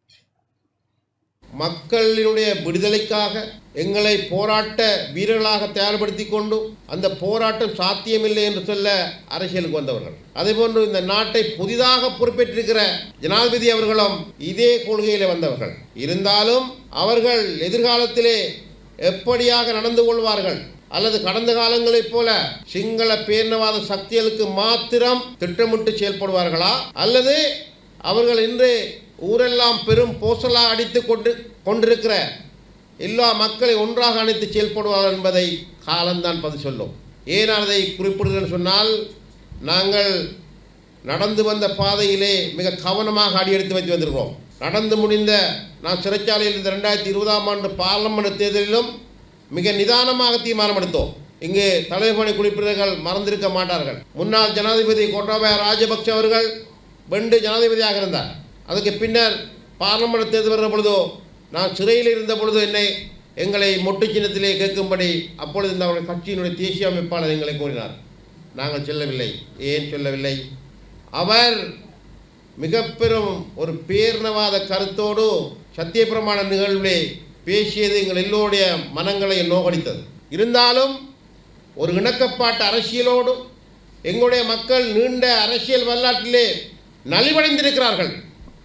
S15: மக்களினுடைய விடுதலைக்காக எங்களை போராட்ட வீரர்களாக தயார்படுத்தி கொண்டு அந்த போராட்டம் சாத்தியமில்லை என்று சொல்ல அரசியலுக்கு வந்தவர்கள் அதேபோன்று இந்த நாட்டை புதிதாக பொறுப்பேற்றிருக்கிற ஜனாதிபதி அவர்களும் இதே கொள்கையில் வந்தவர்கள் இருந்தாலும் அவர்கள் எதிர்காலத்திலே எப்படியாக நடந்து கொள்வார்கள் அல்லது கடந்த காலங்களைப் போல சிங்கள பேரினவாத சக்திகளுக்கு மாத்திரம் திட்டமிட்டு செயல்படுவார்களா அல்லது அவர்கள் இன்று ஊரெல்லாம் பெரும் போசலாக அடித்து கொண்டு கொண்டிருக்கிற எல்லா மக்களை ஒன்றாக அணைத்து செயல்படுவார்கள் என்பதை காலம்தான் பதில் சொல்லும் ஏன் அதை குறிப்பிடுகிறேன் சொன்னால் நாங்கள் நடந்து வந்த பாதையிலே மிக கவனமாக அடியெடுத்து வைத்து வந்திருக்கிறோம் நடந்து முடிந்த நான் சிறைச்சாலையில் இருந்த ரெண்டாயிரத்தி இருபதாம் ஆண்டு பார்லமெண்ட் தேர்தலிலும் மிக நிதானமாக தீர்மானம் எடுத்தோம் இங்கு தலைமை குறிப்பிட்டவர்கள் மறந்திருக்க மாட்டார்கள் முன்னாள் ஜனாதிபதி கோட்டாபய ராஜபக்ஷ அவர்கள் வெண்டு ஜனாதிபதியாக இருந்தார் அதுக்கு பின்னர் பார்லமெண்ட் தேர்தல் வருகிற பொழுதோ நான் சிறையில் இருந்த பொழுது என்னை எங்களை மொட்டு சின்னத்திலே கேட்கும்படி அப்பொழுது இந்த அவர்கள் கட்சியினுடைய தேசிய அமைப்பாளர் எங்களை கூறினார் நாங்கள் சொல்லவில்லை ஏன் சொல்லவில்லை அவர் மிக பெரும் ஒரு பேர்ணவாத கருத்தோடு சத்தியப்பிரமாண நிகழ்விலே பேசியது எங்கள் எல்லோருடைய மனங்களை நோகடித்தது இருந்தாலும் ஒரு இணக்கப்பாட்டு அரசியலோடு எங்களுடைய மக்கள் நீண்ட அரசியல் வரலாற்றிலே நலிவடைந்திருக்கிறார்கள்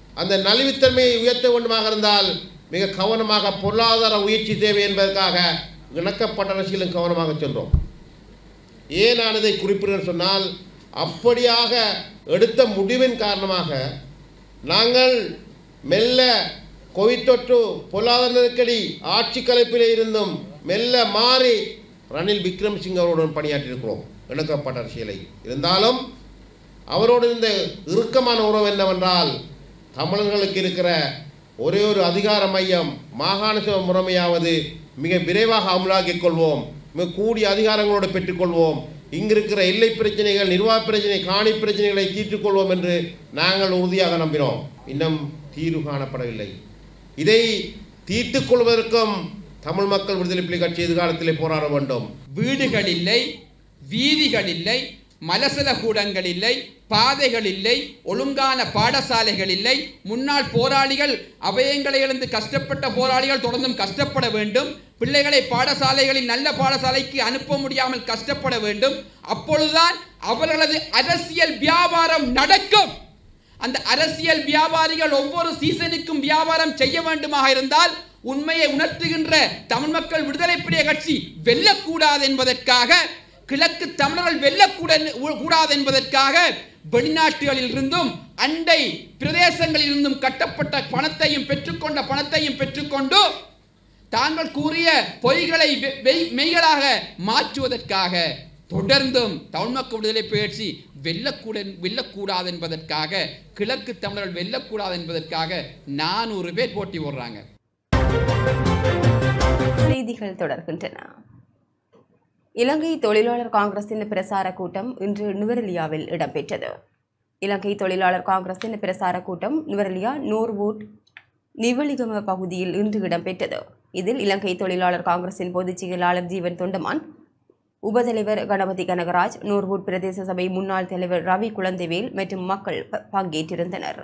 S15: அந்த நலிவுத்தன்மையை உயர்த்த வேண்டுமாக இருந்தால் மிக கவனமாக பொருளாதார உயர்ச்சி தேவை என்பதற்காக இணக்கப்பட்ட அரசியலும் கவனமாக சென்றோம் ஏன் நான் இதை குறிப்பிடுகிறேன் சொன்னால் அப்படியாக எடுத்த முடிவின் காரணமாக நாங்கள் மெல்ல கோவிட் தொற்று பொருளாதார நெருக்கடி ஆட்சி கலைப்பிலே இருந்தும் மெல்ல மாறி ரணில் விக்ரம்சிங் அவருடன் பணியாற்றியிருக்கிறோம் இணக்கப்பட்ட அரசியலை இருந்தாலும் அவரோடு இந்த இறுக்கமான உறவு என்னவென்றால் தமிழர்களுக்கு இருக்கிற ஒரே ஒரு அதிகார மையம் மாகாண சபை முறைமையாவது மிக விரைவாக அமலாக்கிக் கொள்வோம் மிக கூடிய அதிகாரங்களோடு பெற்றுக்கொள்வோம் இங்கு இருக்கிற எல்லை பிரச்சனைகள் நிர்வாக பிரச்சனை காணி பிரச்சனைகளை தீர்த்துக் கொள்வோம் என்று நாங்கள் உறுதியாக நம்பினோம் இன்னும் தீர்வு காணப்படவில்லை இதை தீர்த்துக் கொள்வதற்கும் தமிழ் மக்கள் விடுதலை புலி கட்சி எதிர்காலத்திலே போராட வேண்டும்
S16: வீடுகள் இல்லை வீதிகள் இல்லை மலசல கூடங்கள் இல்லை பாதைகள் இல்லை ஒழுங்கான பாடசாலைகள் இல்லை முன்னாள் போராளிகள் அபயங்களை இழந்து கஷ்டப்பட்ட போராளிகள் தொடர்ந்தும் கஷ்டப்பட வேண்டும் பிள்ளைகளை பாடசாலைகளில் நல்ல பாடசாலைக்கு அனுப்ப முடியாமல் கஷ்டப்பட வேண்டும் அப்பொழுதுதான் அவர்களது அரசியல் வியாபாரம் நடக்கும் அந்த அரசியல் வியாபாரிகள் ஒவ்வொரு சீசனுக்கும் வியாபாரம் செய்ய வேண்டுமாக இருந்தால் உண்மையை உணர்த்துகின்ற தமிழ் மக்கள் விடுதலை புலிய கட்சி வெல்லக்கூடாது என்பதற்காக கிழக்கு தமிழர்கள் வெல்லக்கூட கூடாது என்பதற்காக வெளிநாட்டுகளில் இருந்தும் அண்டை பிரதேசங்களில் இருந்தும் கட்டப்பட்ட பணத்தையும் பெற்றுக்கொண்ட பணத்தையும் பெற்றுக்கொண்டு தாங்கள் கூறிய பொய்களை வெ- வெய்- மெய்களாக மாற்றுவதற்காக தொடர்ந்தும் தமிழ் மக்கள் விடுதலை பயிற்சி வெல்லக்கூட வெல்லக்கூடாது என்பதற்காக கிழக்கு தமிழர்கள் வெல்லக்கூடாது என்பதற்காக நானூறு பேர் போட்டி போடுறாங்க
S3: செய்திகள் தொடர்கின்றன இலங்கை தொழிலாளர் காங்கிரசின் பிரசார கூட்டம் இன்று நுவரெலியாவில் இடம்பெற்றது இலங்கை தொழிலாளர் காங்கிரசின் பிரசார கூட்டம் நுவரெலியா நோர்வூட் நிவலிகம பகுதியில் இன்று இடம்பெற்றது இதில் இலங்கை தொழிலாளர் காங்கிரசின் பொதுச் செயலாளர் ஜீவன் தொண்டமான் உபதலைவர் கணபதி கனகராஜ் நோர்வூட் பிரதேச சபை முன்னாள் தலைவர் ரவி குழந்தைவேல் மற்றும் மக்கள் ப- பங்கேற்றிருந்தனர்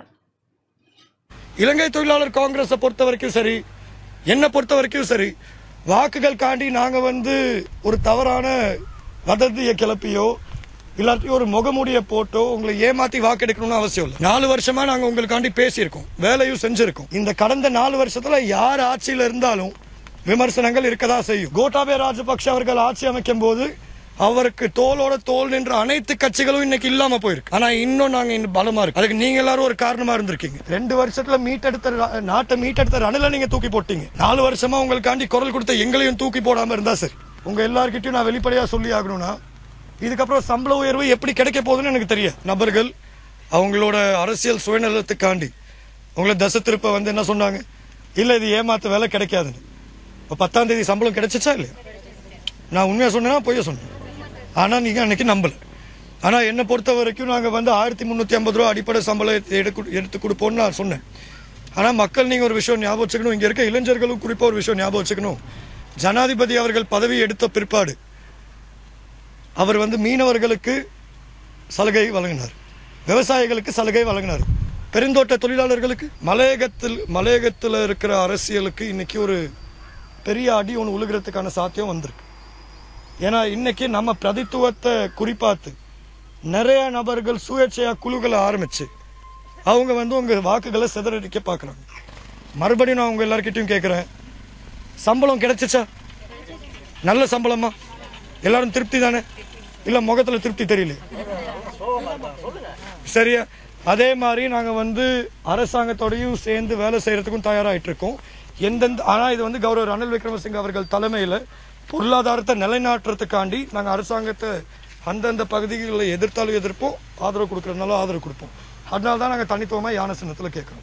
S17: இலங்கை தொழிலாளர் காங்கிரஸை பொறுத்த வரைக்கும் சரி என்னை பொறுத்த வரைக்கும் சரி வாக்குகள் காண்டி நாங்க வந்து ஒரு தவறான வதந்தியை கிளப்பியோ இல்லாட்டி ஒரு முகமூடியை போட்டோ உங்களை ஏமாத்தி வாக்கெடுக்கணும்னு அவசியம் இல்லை நாலு வருஷமா நாங்க உங்களுக்காண்டி பேசியிருக்கோம் வேலையும் செஞ்சிருக்கோம் இந்த கடந்த நாலு வருஷத்துல யார் ஆட்சியில இருந்தாலும் விமர்சனங்கள் இருக்கதா செய்யும் கோட்டாபய ராஜபக்ஷ அவர்கள் ஆட்சி அமைக்கும் போது அவருக்கு தோளோட தோல் நின்ற அனைத்து கட்சிகளும் இன்னைக்கு இல்லாம போயிருக்கு ஆனா இன்னும் நாங்க இன்னும் பலமா இருக்கு அதுக்கு நீங்க எல்லாரும் ஒரு காரணமா இருந்திருக்கீங்க ரெண்டு வருஷத்துல மீட்டெடுத்த ர- நாட்டை மீட்டெடுத்த ரணில நீங்க தூக்கி போட்டீங்க நாலு வருஷமா உங்களுக்காண்டி குரல் கொடுத்த எங்களையும் தூக்கி போடாம இருந்தா சரி உங்க எல்லார்கிட்டயும் நான் வெளிப்படையா சொல்லி ஆகணும்னா இதுக்கப்புறம் சம்பள உயர்வு எப்படி கிடைக்க போகுதுன்னு எனக்கு தெரியும் நபர்கள் அவங்களோட அரசியல் சுயநலத்துக்காண்டி உங்களை தசை திருப்ப வந்து என்ன சொன்னாங்க இல்ல இது ஏமாத்த வேலை கிடைக்காதுன்னு இப்போ பத்தாம் தேதி சம்பளம் கிடைச்சிச்சா இல்லையா நான் உண்மையா சொன்னேன்னா பொய்ய சொன்னேன் ஆனா நீங்க அன்னைக்கு நம்பல ஆனா என்னை பொறுத்த வரைக்கும் நாங்க வந்து ஆயிரத்தி முந்நூற்றி ஐம்பது ரூபா அடிப்படை சம்பளம் எடுக்கு எடுத்து கொடுப்போம்னு நான் சொன்னேன் ஆனா மக்கள் நீங்க ஒரு விஷயம் ஞாபகம் வச்சுக்கணும் இங்க இருக்க இளைஞர்களும் குறிப்பா ஒரு விஷயம் ஞாபகம் வச்சுக்கணும் ஜனாதிபதி அவர்கள் பதவி எடுத்த பிற்பாடு அவர் வந்து மீனவர்களுக்கு சலுகை வழங்கினார் விவசாயிகளுக்கு சலுகை வழங்கினார் பெருந்தோட்ட தொழிலாளர்களுக்கு மலையகத்தில் மலையகத்தில் இருக்கிற அரசியலுக்கு இன்னைக்கு ஒரு பெரிய அடி ஒன்று உழுகிறதுக்கான சாத்தியம் வந்திருக்கு ஏன்னா இன்னைக்கு நம்ம பிரதித்துவத்தை குறிப்பாத்து நிறைய நபர்கள் சுயேட்சையா குழுக்களை ஆரம்பிச்சு அவங்க வந்து உங்க வாக்குகளை சிதறடிக்க பார்க்குறாங்க மறுபடியும் நான் உங்க எல்லார்கிட்டயும் கேட்குறேன் சம்பளம் கிடைச்சிச்சா நல்ல சம்பளமா எல்லாரும் திருப்தி தானே இல்ல முகத்துல திருப்தி தெரியல சரியா அதே மாதிரி நாங்க வந்து அரசாங்கத்தோடையும் சேர்ந்து வேலை செய்யறதுக்கும் தயாராயிட்டு இருக்கோம் எந்தெந்த ஆனா இது வந்து கௌரவ ரணில் விக்ரமசிங்க அவர்கள் தலைமையில பொருளாதாரத்தை நிலைநாட்டுறதுக்காண்டி நாங்க அரசாங்கத்தை அந்தந்த பகுதிகளில் எதிர்த்தாலும் எதிர்ப்போம் ஆதரவு கொடுக்கறதுனால ஆதரவு கொடுப்போம் அதனால தான் நாங்க தனித்துவமா யானை சின்னத்துல கேட்கிறோம்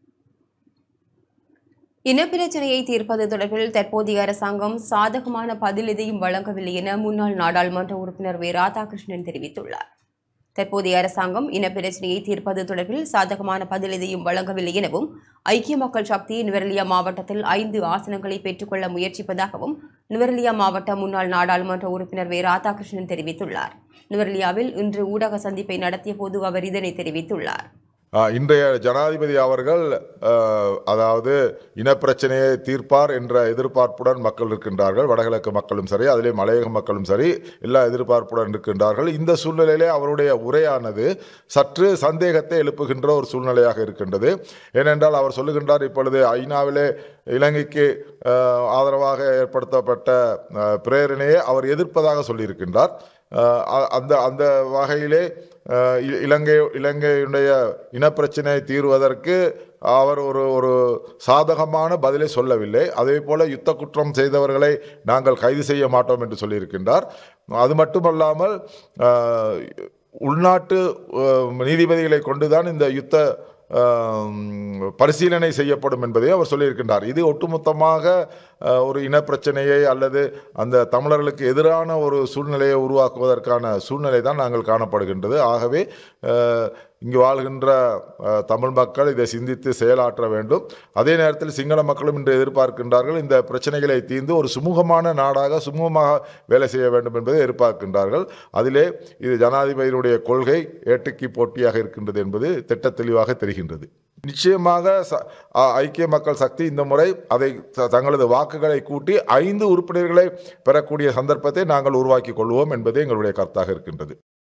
S3: இனப்பிரச்சனையை தீர்ப்பது தொடர்பில் தற்போதைய அரசாங்கம் சாதகமான பதில் எதையும் வழங்கவில்லை என முன்னாள் நாடாளுமன்ற உறுப்பினர் வே ராதாகிருஷ்ணன் தெரிவித்துள்ளார் தற்போதைய அரசாங்கம் இனப்பிரச்சனையை தீர்ப்பது தொடர்பில் சாதகமான பதில் எதையும் வழங்கவில்லை எனவும் ஐக்கிய மக்கள் சக்தி நுவரெலியா மாவட்டத்தில் ஐந்து ஆசனங்களை பெற்றுக்கொள்ள முயற்சிப்பதாகவும் நுவரெலியா மாவட்ட முன்னாள் நாடாளுமன்ற உறுப்பினர் வே ராதாகிருஷ்ணன் தெரிவித்துள்ளார் நுவரெலியாவில் இன்று ஊடக சந்திப்பை நடத்திய போது அவர் இதனை தெரிவித்துள்ளார்
S18: ஆஹ், இன்றைய ஜனாதிபதி அவர்கள் ஆஹ், அதாவது இனப்பிரச்சனையை தீர்ப்பார் என்ற எதிர்பார்ப்புடன் மக்கள் இருக்கின்றார்கள் வடகிழக்கு மக்களும் சரி அதிலே மலையக மக்களும் சரி எல்லா எதிர்பார்ப்புடன் இருக்கின்றார்கள் இந்த சூழ்நிலையிலே அவருடைய உரையானது சற்று சந்தேகத்தை எழுப்புகின்ற ஒரு சூழ்நிலையாக இருக்கின்றது ஏனென்றால் அவர் சொல்லுகின்றார் இப்பொழுது ஐநாவிலே இலங்கைக்கு ஆஹ், ஆதரவாக ஏற்படுத்தப்பட்ட ஆஹ், பிரேரணையை அவர் எதிர்ப்பதாக சொல்லியிருக்கின்றார் ஆஹ், அ- அந்த அந்த வகையிலே ஆஹ், இ- இலங்கை இலங்கையுடைய இனப்பிரச்சனை தீர்வதற்கு அவர் ஒரு ஒரு சாதகமான பதிலை சொல்லவில்லை அதே போல யுத்த குற்றம் செய்தவர்களை நாங்கள் கைது செய்ய மாட்டோம் என்று சொல்லியிருக்கின்றார் அது மட்டுமல்லாமல் ஆஹ், உள்நாட்டு ஆஹ், நீதிபதிகளை கொண்டுதான் இந்த யுத்த ஆம், பரிசீலனை செய்யப்படும் என்பதை அவர் சொல்லியிருக்கின்றார் இது ஒட்டுமொத்தமாக அஹ், ஒரு இனப்பிரச்சனையை அல்லது அந்த தமிழர்களுக்கு எதிரான ஒரு சூழ்நிலையை உருவாக்குவதற்கான சூழ்நிலை தான் நாங்கள் காணப்படுகின்றது ஆகவே அஹ், இங்கு வாழ்கின்ற அஹ், தமிழ் மக்கள் இதை சிந்தித்து செயலாற்ற வேண்டும் அதே நேரத்தில் சிங்கள மக்களும் இன்று எதிர்பார்க்கின்றார்கள் இந்த பிரச்சனைகளை தீர்ந்து ஒரு சுமூகமான நாடாக சுமூகமாக வேலை செய்ய வேண்டும் என்பதை எதிர்பார்க்கின்றார்கள் அதிலே இது ஜனாதிபதியினுடைய கொள்கை ஏட்டுக்கு போட்டியாக இருக்கின்றது என்பது திட்ட தெளிவாக தெரிகின்றது நிச்சயமாக ச- அ- ஐக்கிய மக்கள் சக்தி இந்த முறை அதை த- தங்களது வாக்குகளை கூட்டி ஐந்து உறுப்பினர்களை பெறக்கூடிய சந்தர்ப்பத்தை நாங்கள் உருவாக்கிக் கொள்வோம் என்பதே எங்களுடைய கருத்தாக இருக்கின்றது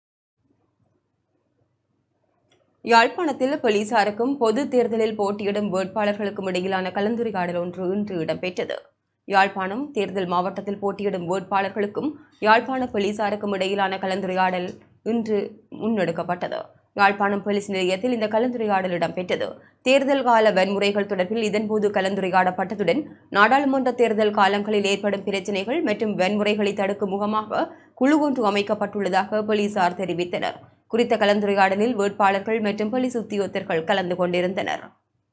S3: யாழ்ப்பாணத்தில் போலீசாருக்கும் பொது தேர்தலில் போட்டியிடும் வேட்பாளர்களுக்கும் இடையிலான கலந்துரையாடல் ஒன்று இன்று இடம்பெற்றது யாழ்ப்பாணம் தேர்தல் மாவட்டத்தில் போட்டியிடும் வேட்பாளர்களுக்கும் யாழ்ப்பாண போலீசாருக்கும் இடையிலான கலந்துரையாடல் இன்று முன்னெடுக்கப்பட்டது யாழ்ப்பாணம் போலீஸ் நிலையத்தில் இந்த கலந்துரையாடல் இடம்பெற்றது தேர்தல் கால வன்முறைகள் தொடர்பில் இதன்போது கலந்துரையாடப்பட்டதுடன் நாடாளுமன்ற தேர்தல் காலங்களில் ஏற்படும் பிரச்சினைகள் மற்றும் வன்முறைகளை தடுக்கும் முகமாக குழு ஒன்று அமைக்கப்பட்டுள்ளதாக போலீசார் தெரிவித்தனர் குறித்த கலந்துரையாடலில் வேட்பாளர்கள் மற்றும் போலீஸ் உத்தியோகத்தர்கள் கலந்து கொண்டிருந்தனர்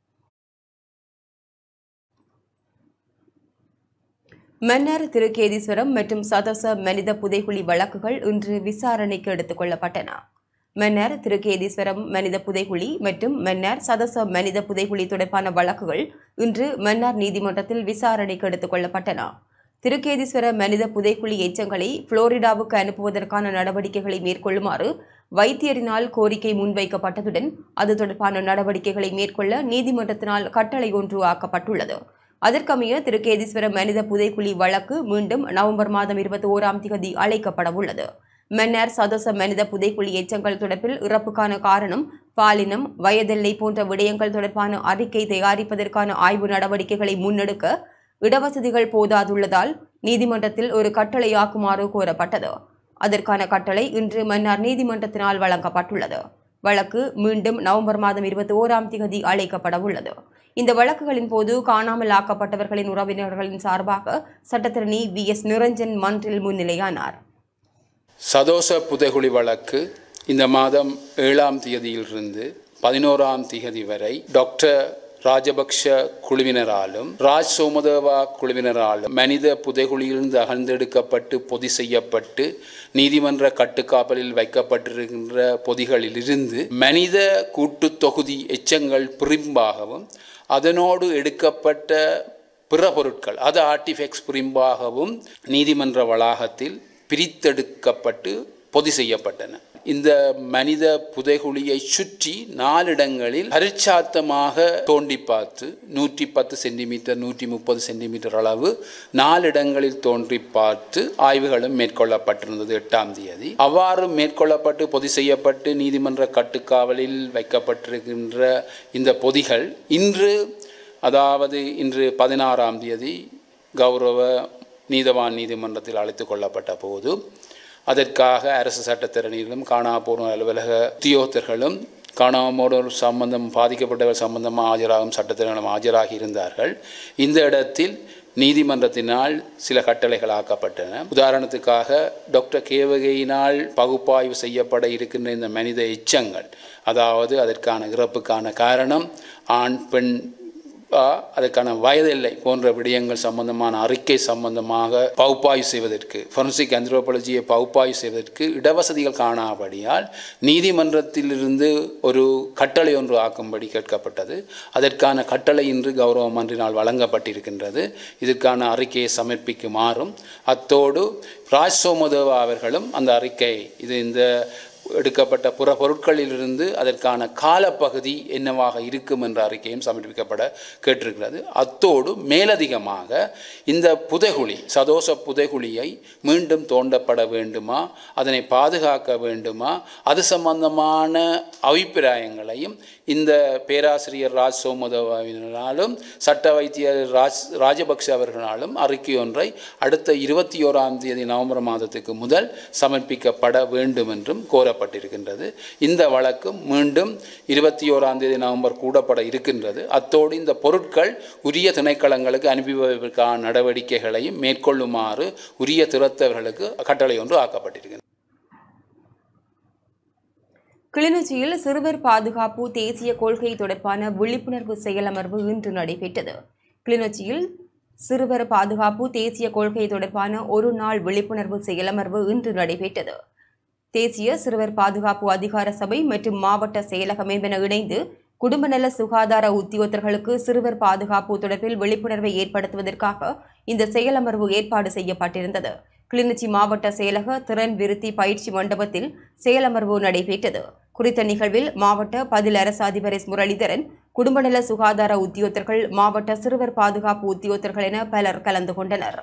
S3: மன்னர் திருக்கேதீஸ்வரம் மற்றும் சதச மனித புதைகுழி வழக்குகள் இன்று விசாரணைக்கு எடுத்துக் கொள்ளப்பட்டன மன்னர் திருக்கேதீஸ்வரம் மனித புதைகுழி மற்றும் மன்னர் சதச மனித புதைகுழி தொடர்பான வழக்குகள் இன்று மன்னார் நீதிமன்றத்தில் விசாரணைக்கு எடுத்துக் கொள்ளப்பட்டன திருக்கேதீஸ்வர மனித புதைக்குழி எச்சங்களை புளோரிடாவுக்கு அனுப்புவதற்கான நடவடிக்கைகளை மேற்கொள்ளுமாறு வைத்தியரினால் கோரிக்கை முன்வைக்கப்பட்டதுடன் அது தொடர்பான நடவடிக்கைகளை மேற்கொள்ள நீதிமன்றத்தினால் கட்டளை ஒன்று ஆக்கப்பட்டுள்ளது அதற்கமைய திருக்கேதீஸ்வர மனித புதைக்குழி வழக்கு மீண்டும் நவம்பர் மாதம் இருபத்தி ஓராம் தேதி அழைக்கப்பட உள்ளது மன்னர் சதச மனித புதைக்குழி எச்சங்கள் தொடர்பில் இறப்புக்கான காரணம் பாலினம் வயதெல்லை போன்ற விடயங்கள் தொடர்பான அறிக்கை தயாரிப்பதற்கான ஆய்வு நடவடிக்கைகளை முன்னெடுக்க இடவசதிகள் போதாதுள்ளதால் நீதிமன்றத்தில் ஒரு கட்டளையாக்குமாறு கோரப்பட்டது அதற்கான கட்டளை இன்று மன்னார் நீதிமன்றத்தினால் வழங்கப்பட்டுள்ளது வழக்கு மீண்டும் நவம்பர் மாதம் இருபத்தி ஓராம் தேதி அழைக்கப்பட உள்ளது இந்த வழக்குகளின் போது காணாமல் ஆக்கப்பட்டவர்களின் உறவினர்களின் சார்பாக சட்டத்திரணி வி எஸ் நிரஞ்சன் மன்றில் முன்னிலையானார்
S19: சதோச புதைகுழி வழக்கு இந்த மாதம் ஏழாம் தேதியிலிருந்து பதினோராம் தேதி வரை டாக்டர் ராஜபக்ஷ குழுவினராலும் ராஜ் சோமதேவா குழுவினராலும் மனித புதைகுழியிலிருந்து அகழ்ந்தெடுக்கப்பட்டு பொதி செய்யப்பட்டு நீதிமன்ற கட்டுக்காவலில் வைக்கப்பட்டிருக்கின்ற பொதிகளிலிருந்து மனித கூட்டுத் தொகுதி எச்சங்கள் பிரிம்பாகவும் அதனோடு எடுக்கப்பட்ட பிற பொருட்கள் அது ஆர்டிஃபெக்ட்ஸ் பிரிம்பாகவும் நீதிமன்ற வளாகத்தில் பிரித்தெடுக்கப்பட்டு பொதி செய்யப்பட்டன இந்த மனித புதைகுழியை சுற்றி நாலிடங்களில் பரிச்சாத்தமாக தோண்டி பார்த்து நூற்றி பத்து சென்டிமீட்டர் நூற்றி முப்பது சென்டிமீட்டர் அளவு நாலிடங்களில் தோன்றி பார்த்து ஆய்வுகளும் மேற்கொள்ளப்பட்டிருந்தது எட்டாம் தேதி அவ்வாறு மேற்கொள்ளப்பட்டு பொதி செய்யப்பட்டு நீதிமன்ற கட்டுக்காவலில் வைக்கப்பட்டிருக்கின்ற இந்த பொதிகள் இன்று அதாவது இன்று பதினாறாம் தேதி கௌரவ நீதவான் நீதிமன்றத்தில் அழைத்து கொள்ளப்பட்ட போது அதற்காக அரசு சட்டத்திறனிலும் காணாப்போர் அலுவலக உத்தியோகத்தர்களும் காணாமோர் சம்பந்தம் பாதிக்கப்பட்டவர் சம்பந்தமாக ஆஜராகும் சட்டத்திறனும் ஆஜராகி இருந்தார்கள் இந்த இடத்தில் நீதிமன்றத்தினால் சில கட்டளைகள் ஆக்கப்பட்டன உதாரணத்துக்காக டாக்டர் கேவகையினால் பகுப்பாய்வு செய்யப்பட இருக்கின்ற இந்த மனித எச்சங்கள் அதாவது அதற்கான இறப்புக்கான காரணம் ஆண் பெண் ஆ, அதற்கான வயதில்லை போன்ற விடயங்கள் சம்பந்தமான அறிக்கை சம்பந்தமாக பகுப்பாய்வு செய்வதற்கு ஃபொரன்சிக் ஆந்த்ரோபாலஜியை பகுப்பாய்வு செய்வதற்கு இடவசதிகள் காணாபடியால் நீதிமன்றத்திலிருந்து ஒரு கட்டளை ஒன்று ஆக்கும்படி கேட்கப்பட்டது அதற்கான கட்டளை இன்று கௌரவ மன்றினால் வழங்கப்பட்டிருக்கின்றது இதற்கான அறிக்கையை சமர்ப்பிக்குமாறும் அத்தோடு ராஜ் சோமதேவா அவர்களும் அந்த அறிக்கை இது இந்த எடுக்கப்பட்ட புற பொருட்களிலிருந்து அதற்கான காலப்பகுதி என்னவாக இருக்கும் என்ற அறிக்கையும் சமர்ப்பிக்கப்பட கேட்டிருக்கிறது அத்தோடு மேலதிகமாக இந்த புதைகுழி சதோஷ புதைகுழியை மீண்டும் தோண்டப்பட வேண்டுமா அதனை பாதுகாக்க வேண்டுமா அது சம்பந்தமான அபிப்பிராயங்களையும் இந்த பேராசிரியர் ராஜ் சோமதவாவினாலும் சட்ட வைத்தியர் ராஜ் ராஜபக்ஷ அவர்களாலும் அறிக்கை ஒன்றை அடுத்த இருபத்தி ஓராம் தேதி நவம்பர் மாதத்துக்கு முதல் சமர்ப்பிக்கப்பட வேண்டும் என்றும் கோரப்பட்டிருக்கின்றது இந்த வழக்கு மீண்டும் இருபத்தி ஓராம் தேதி நவம்பர் கூடப்பட இருக்கின்றது அத்தோடு இந்த பொருட்கள் உரிய திணைக்களங்களுக்கு அனுப்பி வைப்பதற்கான நடவடிக்கைகளையும் மேற்கொள்ளுமாறு உரிய திறத்தவர்களுக்கு கட்டளை ஒன்று ஆக்கப்பட்டிருக்கின்றது
S3: கிளிநொச்சியில் சிறுவர் பாதுகாப்பு தேசிய கொள்கை தொடர்பான விழிப்புணர்வு செயலமர்வு இன்று நடைபெற்றது கிளிநொச்சியில் சிறுவர் பாதுகாப்பு தேசிய கொள்கை தொடர்பான ஒரு நாள் விழிப்புணர்வு செயலமர்வு இன்று நடைபெற்றது தேசிய சிறுவர் பாதுகாப்பு அதிகார சபை மற்றும் மாவட்ட செயலகம் என்பன இணைந்து குடும்ப நல சுகாதார உத்தியோகத்தர்களுக்கு சிறுவர் பாதுகாப்பு தொடர்பில் விழிப்புணர்வை ஏற்படுத்துவதற்காக இந்த செயலமர்வு ஏற்பாடு செய்யப்பட்டிருந்தது கிளிநொச்சி மாவட்ட செயலக திறன் விருத்தி பயிற்சி மண்டபத்தில் செயலமர்வு நடைபெற்றது குறித்த நிகழ்வில் மாவட்ட பதில் அரசு அதிபர் எஸ் முரளிதரன் குடும்பநல சுகாதார உத்தியோகத்தர்கள் மாவட்ட சிறுவர் பாதுகாப்பு உத்தியோகத்தர்கள் என பலர் கலந்து கொண்டனர்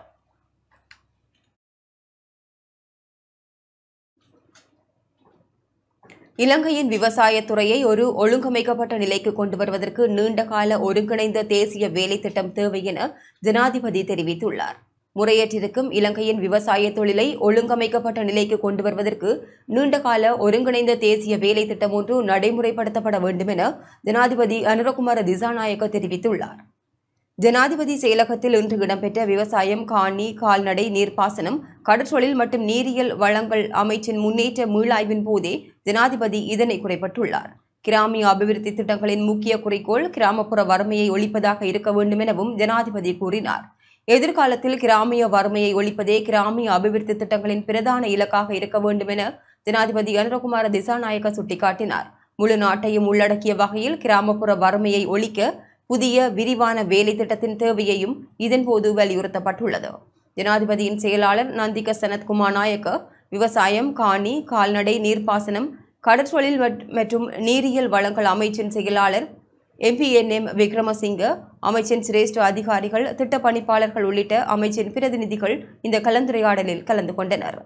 S3: இலங்கையின் விவசாயத் துறையை ஒரு ஒழுங்கமைக்கப்பட்ட நிலைக்கு கொண்டு வருவதற்கு நீண்டகால ஒருங்கிணைந்த தேசிய வேலை திட்டம் தேவை என ஜனாதிபதி தெரிவித்துள்ளார் முறையற்றிருக்கும் இலங்கையின் விவசாய தொழிலை ஒழுங்கமைக்கப்பட்ட நிலைக்கு கொண்டு வருவதற்கு நீண்டகால ஒருங்கிணைந்த தேசிய வேலை திட்டம் ஒன்று நடைமுறைப்படுத்தப்பட வேண்டும் என ஜனாதிபதி அனுரகுமார திசாநாயக்க தெரிவித்துள்ளார் ஜனாதிபதி செயலகத்தில் இன்று இடம்பெற்ற விவசாயம் காணி கால்நடை நீர்ப்பாசனம் கடற்றொழில் மற்றும் நீரியல் வளங்கள் அமைச்சின் முன்னேற்ற மீளாய்வின் போதே ஜனாதிபதி இதனை குறிப்பிட்டுள்ளார் கிராமிய அபிவிருத்தி திட்டங்களின் முக்கிய குறிக்கோள் கிராமப்புற வறுமையை ஒழிப்பதாக இருக்க வேண்டும் எனவும் ஜனாதிபதி கூறினார் எதிர்காலத்தில் கிராமிய வறுமையை ஒழிப்பதே கிராமிய அபிவிருத்தி திட்டங்களின் பிரதான இலக்காக இருக்க வேண்டும் என ஜனாதிபதி அனுரகுமார திசாநாயக்க சுட்டிக்காட்டினார் முழு நாட்டையும் உள்ளடக்கிய வகையில் கிராமப்புற வறுமையை ஒழிக்க புதிய விரிவான வேலை திட்டத்தின் தேவையையும் இதன்போது வலியுறுத்தப்பட்டுள்ளது ஜனாதிபதியின் செயலாளர் நந்திக சனத்குமார் நாயக்க விவசாயம் காணி கால்நடை நீர்ப்பாசனம் கடற்றொழில் மற்றும் நீரியல் வளங்கள் அமைச்சின் செயலாளர் எம்பிஎன்எம் விக்ரமசிங்க அமைச்சின் சிரேஷ்ட அதிகாரிகள் திட்ட பணிப்பாளர்கள் உள்ளிட்ட அமைச்சின் பிரதிநிதிகள் இந்த கலந்துரையாடலில் கலந்து கொண்டனர்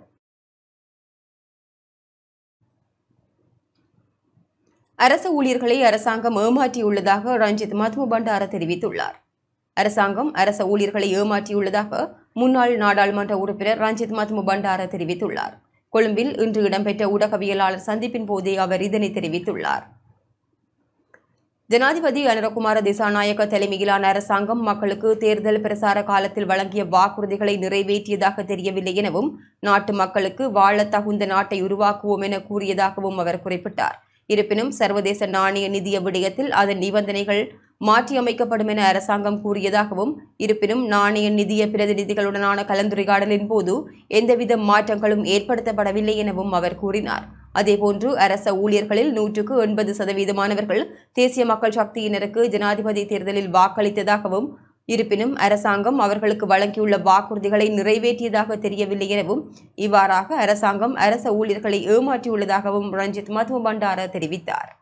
S3: அரசு ஊழியர்களை அரசாங்கம் ஏமாற்றியுள்ளதாக ரஞ்சித் மத்மு பண்டார தெரிவித்துள்ளார் அரசாங்கம் அரச ஊழியர்களை ஏமாற்றியுள்ளதாக முன்னாள் நாடாளுமன்ற உறுப்பினர் ரஞ்சித் மத்மு பண்டார தெரிவித்துள்ளார் கொழும்பில் இன்று இடம்பெற்ற ஊடகவியலாளர் சந்திப்பின் போதே அவர் இதனை தெரிவித்துள்ளார் ஜனாதிபதி அனுரகுமார திசாநாயக்க தலைமையிலான அரசாங்கம் மக்களுக்கு தேர்தல் பிரசார காலத்தில் வழங்கிய வாக்குறுதிகளை நிறைவேற்றியதாக தெரியவில்லை எனவும் நாட்டு மக்களுக்கு வாழ தகுந்த நாட்டை உருவாக்குவோம் என கூறியதாகவும் அவர் குறிப்பிட்டார் இருப்பினும் சர்வதேச நாணய நிதிய விடயத்தில் அதன் நிபந்தனைகள் மாற்றியமைக்கப்படும் என அரசாங்கம் கூறியதாகவும் இருப்பினும் நாணய நிதிய பிரதிநிதிகளுடனான கலந்துரையாடலின் போது எந்தவித மாற்றங்களும் ஏற்படுத்தப்படவில்லை எனவும் அவர் கூறினார் அதேபோன்று அரச ஊழியர்களில் நூற்றுக்கு எண்பது சதவீதமானவர்கள் தேசிய மக்கள் சக்தியினருக்கு ஜனாதிபதி தேர்தலில் வாக்களித்ததாகவும் இருப்பினும் அரசாங்கம் அவர்களுக்கு வழங்கியுள்ள வாக்குறுதிகளை நிறைவேற்றியதாக தெரியவில்லை எனவும் இவ்வாறாக அரசாங்கம் அரச ஊழியர்களை ஏமாற்றியுள்ளதாகவும் ரஞ்சித் மதும பண்டார தெரிவித்தார்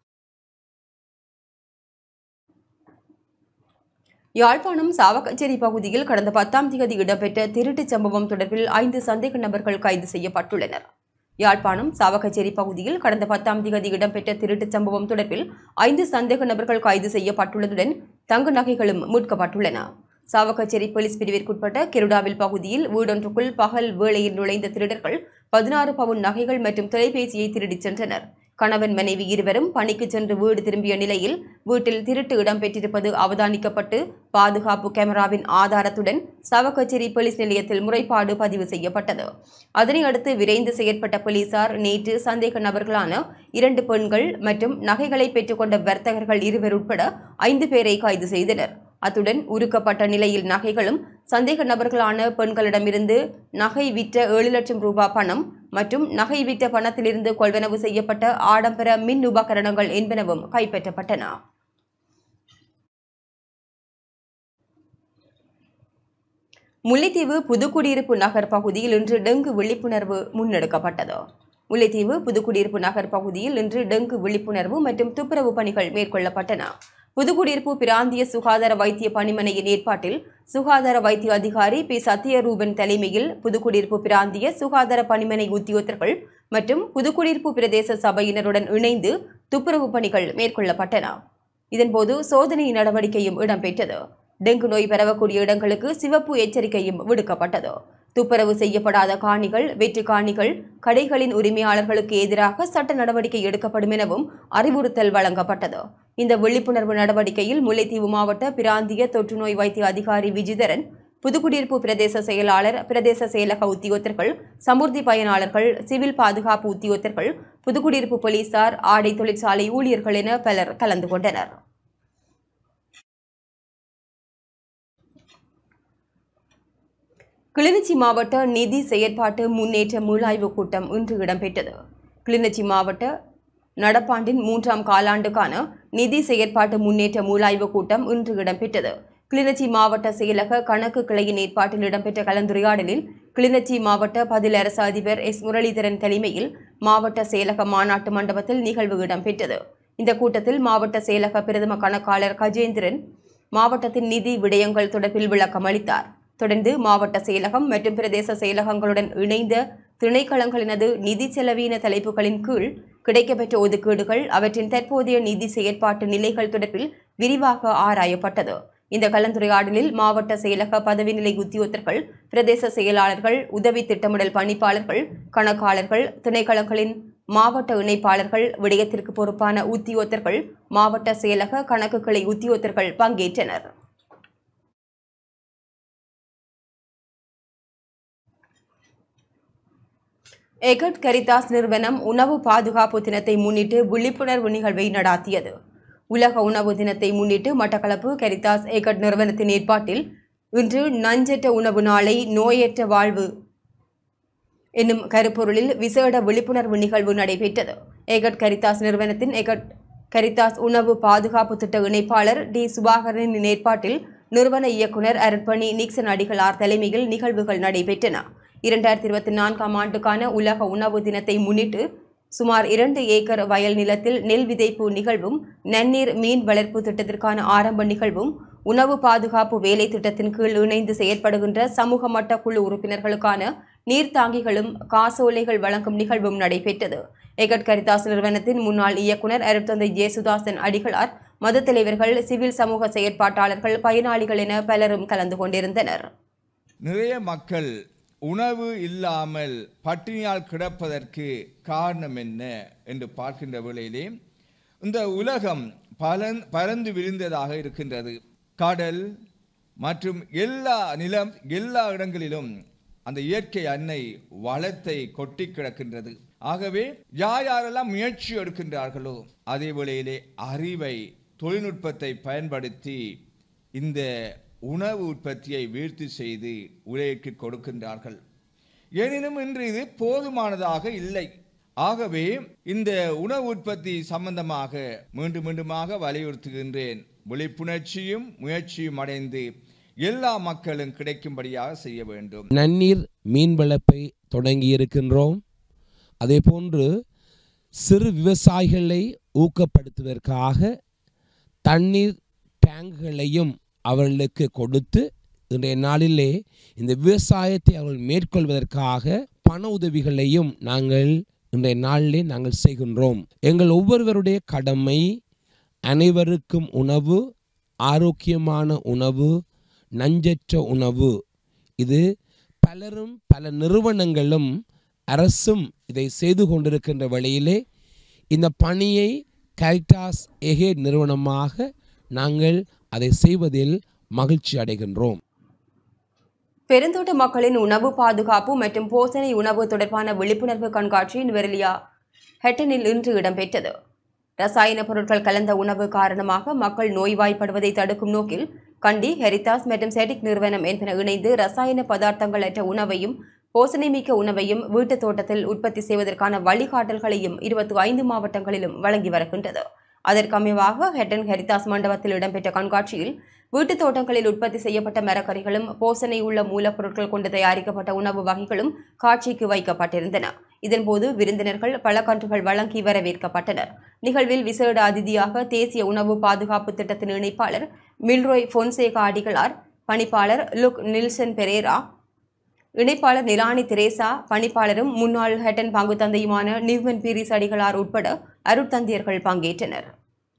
S3: யாழ்ப்பாணம் சாவகச்சேரி பகுதியில் கடந்த பத்தாம் தேதி இடம்பெற்ற திருட்டுச் சம்பவம் தொடர்பில் ஐந்து சந்தேக நபர்கள் கைது செய்யப்பட்டுள்ளனர் யாழ்ப்பாணம் சாவகச்சேரி பகுதியில் கடந்த பத்தாம் தேதி இடம்பெற்ற திருட்டுச் சம்பவம் தொடர்பில் ஐந்து சந்தேக நபர்கள் கைது செய்யப்பட்டுள்ளதுடன் தங்க நகைகளும் மீட்கப்பட்டுள்ளன சாவகச்சேரி போலீஸ் பிரிவிற்குட்பட்ட கெருடாவில் பகுதியில் வீடொன்றுக்குள் பகல் வேளையில் நுழைந்த திருடர்கள் பதினாறு பவுன் நகைகள் மற்றும் தொலைபேசியை திருடிச் சென்றனர் கணவன் மனைவி இருவரும் பணிக்கு சென்று வீடு திரும்பிய நிலையில் வீட்டில் திருட்டு இடம்பெற்றிருப்பது அவதானிக்கப்பட்டு பாதுகாப்பு கேமராவின் ஆதாரத்துடன் சாவகச்சேரி போலீஸ் நிலையத்தில் முறைப்பாடு பதிவு செய்யப்பட்டது அதனையடுத்து விரைந்து செயற்பட்ட போலீசார் நேற்று சந்தேக நபர்களான இரண்டு பெண்கள் மற்றும் நகைகளை பெற்றுக்கொண்ட வர்த்தகர்கள் இருவர் உட்பட ஐந்து பேரை கைது செய்தனர் அத்துடன் உருக்கப்பட்ட நிலையில் நகைகளும் சந்தேக நபர்களான பெண்களிடமிருந்து நகை விற்ற ஏழு லட்சம் ரூபாய் பணம் மற்றும் நகை விற்ற பணத்திலிருந்து கொள்வனவு செய்யப்பட்ட ஆடம்பர மின் உபகரணங்கள் என்பனவும் கைப்பற்றப்பட்டன முல்லைத்தீவு புதுக்குடியிருப்பு நகர் பகுதியில் இன்று டெங்கு விழிப்புணர்வு முன்னெடுக்கப்பட்டது முல்லைத்தீவு புதுக்குடியிருப்பு நகர் பகுதியில் இன்று டெங்கு விழிப்புணர்வு மற்றும் துப்புரவு பணிகள் மேற்கொள்ளப்பட்டன புதுக்குடியிருப்பு பிராந்திய சுகாதார வைத்திய பணிமனையின் ஏற்பாட்டில் சுகாதார வைத்திய அதிகாரி பி சத்யரூபன் தலைமையில் புதுக்குடியிருப்பு பிராந்திய சுகாதார பணிமனை உத்தியோகத்தர்கள் மற்றும் புதுக்குடியிருப்பு பிரதேச சபையினருடன் இணைந்து துப்புரவு பணிகள் மேற்கொள்ளப்பட்டன இதன்போது சோதனை நடவடிக்கையும் இடம்பெற்றது டெங்கு நோய் பரவக்கூடிய இடங்களுக்கு சிவப்பு எச்சரிக்கையும் விடுக்கப்பட்டது துப்புரவு செய்யப்படாத காணிகள் வெற்று காணிகள் கடைகளின் உரிமையாளர்களுக்கு எதிராக சட்ட நடவடிக்கை எடுக்கப்படும் எனவும் அறிவுறுத்தல் வழங்கப்பட்டது இந்த விழிப்புணர்வு நடவடிக்கையில் முல்லைத்தீவு மாவட்ட பிராந்திய தொற்றுநோய் வைத்திய அதிகாரி விஜிதரன் புதுக்குடியிருப்பு பிரதேச செயலாளர் பிரதேச செயலக உத்தியோகத்தர்கள் சமுர்த்தி பயனாளர்கள் சிவில் பாதுகாப்பு உத்தியோகத்தர்கள் புதுக்குடியிருப்பு போலீசார் ஆடை தொழிற்சாலை ஊழியர்கள் என பலர் கலந்து கொண்டனர் கிளிநொச்சி மாவட்ட நிதி செயற்பாட்டு முன்னேற்ற மீளாய்வு கூட்டம் இன்று இடம்பெற்றது கிளிநொச்சி மாவட்ட நடப்பாண்டின் மூன்றாம் காலாண்டுக்கான நிதி செயற்பாட்டு முன்னேற்ற மீளாய்வு கூட்டம் இன்று இடம்பெற்றது கிளிநொச்சி மாவட்ட செயலக கணக்கு கிளையின் ஏற்பாட்டில் இடம்பெற்ற கலந்துரையாடலில் கிளிநொச்சி மாவட்ட பதில் அரசு அதிபர் எஸ் முரளிதரன் தலைமையில் மாவட்ட செயலக மாநாட்டு மண்டபத்தில் நிகழ்வு இடம்பெற்றது இந்த கூட்டத்தில் மாவட்ட செயலக பிரதம கணக்காளர் கஜேந்திரன் மாவட்டத்தின் நிதி விடயங்கள் தொடர்பில் விளக்கம் அளித்தார் தொடர்ந்து மாவட்ட செயலகம் மற்றும் பிரதேச செயலகங்களுடன் இணைந்த திணைக்களங்களினது நிதி செலவீன தலைப்புகளின் கீழ் கிடைக்கப்பெற்ற ஒதுக்கீடுகள் அவற்றின் தற்போதைய நிதி செயற்பாட்டு நிலைகள் தொடர்பில் விரிவாக ஆராயப்பட்டது இந்த கலந்துரையாடலில் மாவட்ட செயலக பதவி நிலை உத்தியோகத்தர்கள் பிரதேச செயலாளர்கள் உதவி திட்டமிடல் பணிப்பாளர்கள் கணக்காளர்கள் திணைக்களங்களின் மாவட்ட இணைப்பாளர்கள் விடயத்திற்கு பொறுப்பான உத்தியோகத்தர்கள் மாவட்ட செயலக கணக்கு கிளை உத்தியோகத்தர்கள் பங்கேற்றனர் எகட் கரிதாஸ் நிறுவனம் உணவு பாதுகாப்பு தினத்தை முன்னிட்டு விழிப்புணர்வு நிகழ்வை நடாத்தியது உலக உணவு தினத்தை முன்னிட்டு மட்டக்களப்பு கரிதாஸ் எகட் நிறுவனத்தின் ஏற்பாட்டில் இன்று நஞ்சற்ற உணவு நாளை நோயற்ற வாழ்வு என்னும் கருப்பொருளில் விசேட விழிப்புணர்வு நிகழ்வு நடைபெற்றது எகட் கரிதாஸ் நிறுவனத்தின் எகட் கரிதாஸ் உணவு பாதுகாப்பு திட்ட இணைப்பாளர் டி சுபாகரனின் ஏற்பாட்டில் நிறுவன இயக்குனர் அருட்பணி நிக்சன் அடிகளார் தலைமையில் நிகழ்வுகள் நடைபெற்றன இரண்டாயிரத்தி இருபத்தி நான்காம் ஆண்டுக்கான உலக உணவு தினத்தை முன்னிட்டு சுமார் இரண்டு ஏக்கர் வயல் நிலத்தில் நெல் விதைப்பு நிகழ்வும் நன்னீர் மீன் வளர்ப்பு திட்டத்திற்கான ஆரம்ப நிகழ்வும் உணவு பாதுகாப்பு வேலை திட்டத்தின் கீழ் இணைந்து செயற்படுகின்ற சமூக மட்ட குழு உறுப்பினர்களுக்கான நீர்த்தாங்கிகளும் காசோலைகள் வழங்கும் நிகழ்வும் நடைபெற்றது எகட் கரிதாஸ் நிறுவனத்தின் முன்னாள் இயக்குனர் அருட்தந்தை ஜேசுதாசன் அடிகளார் மத தலைவர்கள் சிவில் சமூக செயற்பாட்டாளர்கள் பயனாளிகள் என பலரும் கலந்து கொண்டிருந்தனர்
S20: நிறைய மக்கள் உணவு இல்லாமல் பட்டினியால் கிடப்பதற்கு காரணம் என்ன என்று பார்க்கின்ற வேளையிலே இந்த உலகம் பலன் பரந்து விரிந்ததாக இருக்கின்றது கடல் மற்றும் எல்லா நிலம் எல்லா இடங்களிலும் அந்த இயற்கை அன்னை வளத்தை கொட்டி கிடக்கின்றது ஆகவே யார் யாரெல்லாம் முயற்சி எடுக்கின்றார்களோ அதே வேளையிலே அறிவை தொழில்நுட்பத்தை பயன்படுத்தி இந்த உணவு உற்பத்தியை வீழ்த்தி செய்து உலகிற்கு கொடுக்கின்றார்கள் எனினும் இன்று இது போதுமானதாக இல்லை ஆகவே இந்த உணவு உற்பத்தி சம்பந்தமாக மீண்டும் மீண்டுமாக வலியுறுத்துகின்றேன் விழிப்புணர்ச்சியும் முயற்சியும் அடைந்து எல்லா மக்களும் கிடைக்கும்படியாக செய்ய வேண்டும்
S21: நன்னீர் மீன் வளர்ப்பை தொடங்கி இருக்கின்றோம் அதே போன்று சிறு விவசாயிகளை ஊக்கப்படுத்துவதற்காக தண்ணீர் டேங்குகளையும் அவர்களுக்கு கொடுத்து இன்றைய நாளிலே இந்த விவசாயத்தை அவர்கள் மேற்கொள்வதற்காக பண உதவிகளையும் நாங்கள் இன்றைய நாளிலே நாங்கள் செய்கின்றோம் எங்கள் ஒவ்வொருவருடைய கடமை அனைவருக்கும் உணவு ஆரோக்கியமான உணவு நஞ்சற்ற உணவு இது பலரும் பல நிறுவனங்களும் அரசும் இதை செய்து கொண்டிருக்கின்ற வழியிலே இந்த பணியை கரிட்டாஸ் எகே நிறுவனமாக நாங்கள் அதை செய்வதில் மகிழ்ச்சி அடைகின்றோம்
S3: பெருந்தோட்ட மக்களின் உணவு பாதுகாப்பு மற்றும் போசனை உணவு தொடர்பான விழிப்புணர்வு கண்காட்சி நுவரெலியா ஹெட்டனில் இன்று இடம்பெற்றது ரசாயன பொருட்கள் கலந்த உணவு காரணமாக மக்கள் நோய்வாய்ப்படுவதை தடுக்கும் நோக்கில் கண்டி ஹெரிதாஸ் மற்றும் செடிக் நிறுவனம் என்பன இணைந்து ரசாயன பதார்த்தங்கள் அற்ற உணவையும் போசனைமிக்க உணவையும் வீட்டுத் தோட்டத்தில் உற்பத்தி செய்வதற்கான வழிகாட்டல்களையும் இருபத்தி ஐந்து மாவட்டங்களிலும் வழங்கி வருகின்றது அதற்கமைவாக ஹெட்டன் ஹெரிதாஸ் மண்டபத்தில் இடம்பெற்ற கண்காட்சியில் வீட்டுத் தோட்டங்களில் உற்பத்தி செய்யப்பட்ட மரக்கறிகளும் போசனை உள்ள மூலப்பொருட்கள் கொண்டு தயாரிக்கப்பட்ட உணவு வகைகளும் காட்சிக்கு வைக்கப்பட்டிருந்தன இதன்போது விருந்தினர்கள் பழக்கன்றுகள் வழங்கி வரவேற்கப்பட்டனர் நிகழ்வில் விசேட அதிதியாக தேசிய உணவு பாதுகாப்பு திட்டத்தின் இணைப்பாளர் மில்ரோய் பொன்சேகா அடிகளார் பணிப்பாளர் லுக் நில்சன் பெரேரா இணைப்பாளர் நிலானி தெரேசா பணிப்பாளரும் முன்னாள் ஹெட்டன் பங்கு தந்தையுமான நிவ்மன் பீரிஸ் அடிகளார் உட்பட அருட்தந்தையர்கள் பங்கேற்றனர்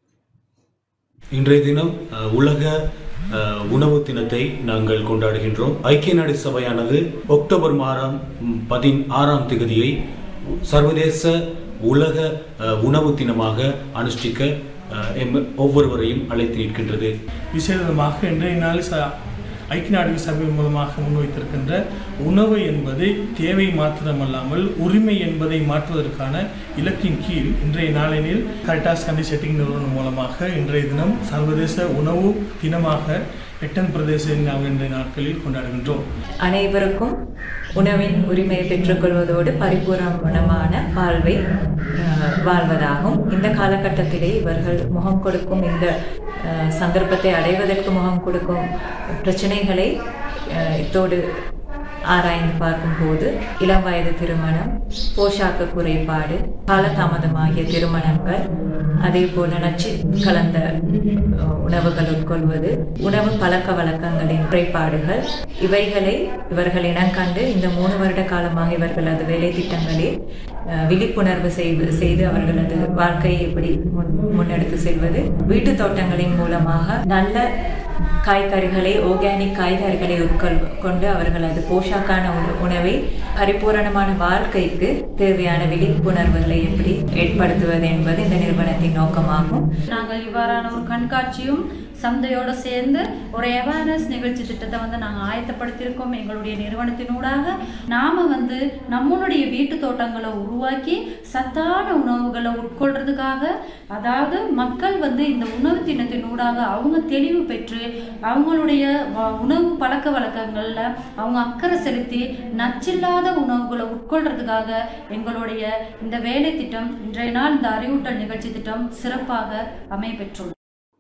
S2: இன்றைய தினம் அஹ், உலக அஹ், உணவு தினத்தை நாங்கள் கொண்டாடுகின்றோம் ஐக்கிய நாடு சபையானது அக்டோபர் மாதம் ம், பதினாறாம் திகதியை சர்வதேச உலக அஹ், உணவு தினமாக அனுஷ்டிக்க அஹ், எம் ஒவ்வொருவரையும் அழைத்து நிற்கின்றது
S22: விசேடமாக இன்றைய நாள் ச ஐக்கிய நாடுகள் சபை மூலமாக முன்வைத்திருக்கின்ற உணவு என்பது தேவை மாத்திரமல்லாமல் உரிமை என்பதை மாற்றுவதற்கான இலக்கின் கீழ் இன்றைய நாளினில் கரெக்டாஸ் கண்டி செட்டிங் நிறுவனம் மூலமாக இன்றைய தினம் சர்வதேச உணவு தினமாக எட்டன் பிரதேச இன்றைய நாட்களில் கொண்டாடுகின்றோம்
S23: அனைவருக்கும் உணவின் உரிமையை பெற்றுக்கொள்வதோடு பரிபூரணமான வாழ்வை அஹ், வாழ்வதாகும் இந்த காலகட்டத்திலே இவர்கள் முகம் கொடுக்கும் இந்த அஹ், சந்தர்ப்பத்தை அடைவதற்கு முகம் கொடுக்கும் பிரச்சனைகளை அஹ், இத்தோடு ஆராய்ந்து பார்க்கும்போது இளம் வயது திருமணம் போஷாக்கு குறைபாடு காலதாமதமாகிய திருமணங்கள் அதே போல நச்சு கலந்த அஹ், உணவுகள் உட்கொள்வது உணவு பழக்க வழக்கங்களின் குறைபாடுகள் இவைகளை இவர்கள் இனங்கண்டு இந்த மூணு வருட காலமாக இவர்களது வேலை திட்டங்களில் அஹ், விழிப்புணர்வு செய்து செய்து அவர்களது வாழ்க்கையை எப்படி முன் முன்னெடுத்து செல்வது வீட்டு தோட்டங்களின் மூலமாக நல்ல காய்கறிகளை ஆர்கானிக் காய்கறிகளை உட்கொள் கொண்டு அவர்களது போஷாக்கான உண- உணவை பரிபூரணமான வாழ்க்கைக்கு தேவையான விழிப்புணர்வுகளை எப்படி ஏற்படுத்துவது என்பது இந்த நிறுவனத்தின் நோக்கமாகும்
S24: நாங்கள் இவ்வாறான ஒரு கண்காட்சியும் சந்தையோடு சேர்ந்து ஒரு அவேர்னஸ் நிகழ்ச்சி திட்டத்தை வந்து நாங்கள் ஆயத்தப்படுத்தியிருக்கோம் எங்களுடைய நிறுவனத்தினூடாக நாம் வந்து நம்மளுடைய வீட்டு தோட்டங்களை உருவாக்கி சத்தான உணவுகளை உட்கொள்றதுக்காக அதாவது மக்கள் வந்து இந்த உணவு தினத்தினூடாக அவங்க தெளிவு பெற்று அவங்களுடைய வ- உணவு பழக்க வழக்கங்களில் அவங்க அக்கறை செலுத்தி நச்சில்லாத உணவுகளை உட்கொள்றதுக்காக எங்களுடைய இந்த வேலை திட்டம் இன்றைய நாள் இந்த அறிவூட்டல் நிகழ்ச்சி திட்டம் சிறப்பாக அமையப்பெற்றுள்ளது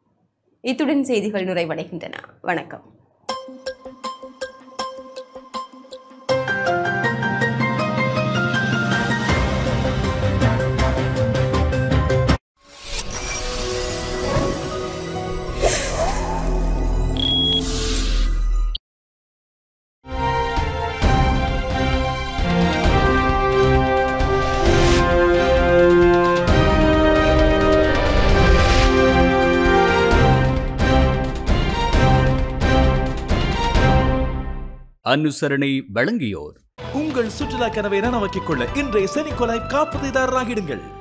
S3: இத்துடன் செய்திகள் நிறைவடைகின்றன வணக்கம்
S1: அனுசரணை வழங்கியோர்
S25: உங்கள் சுற்றுலா கனவை நனவாக்கிக் கொள்ள இன்றைய செனிகோலாய் காப்பதைதாரராகிடுங்கள்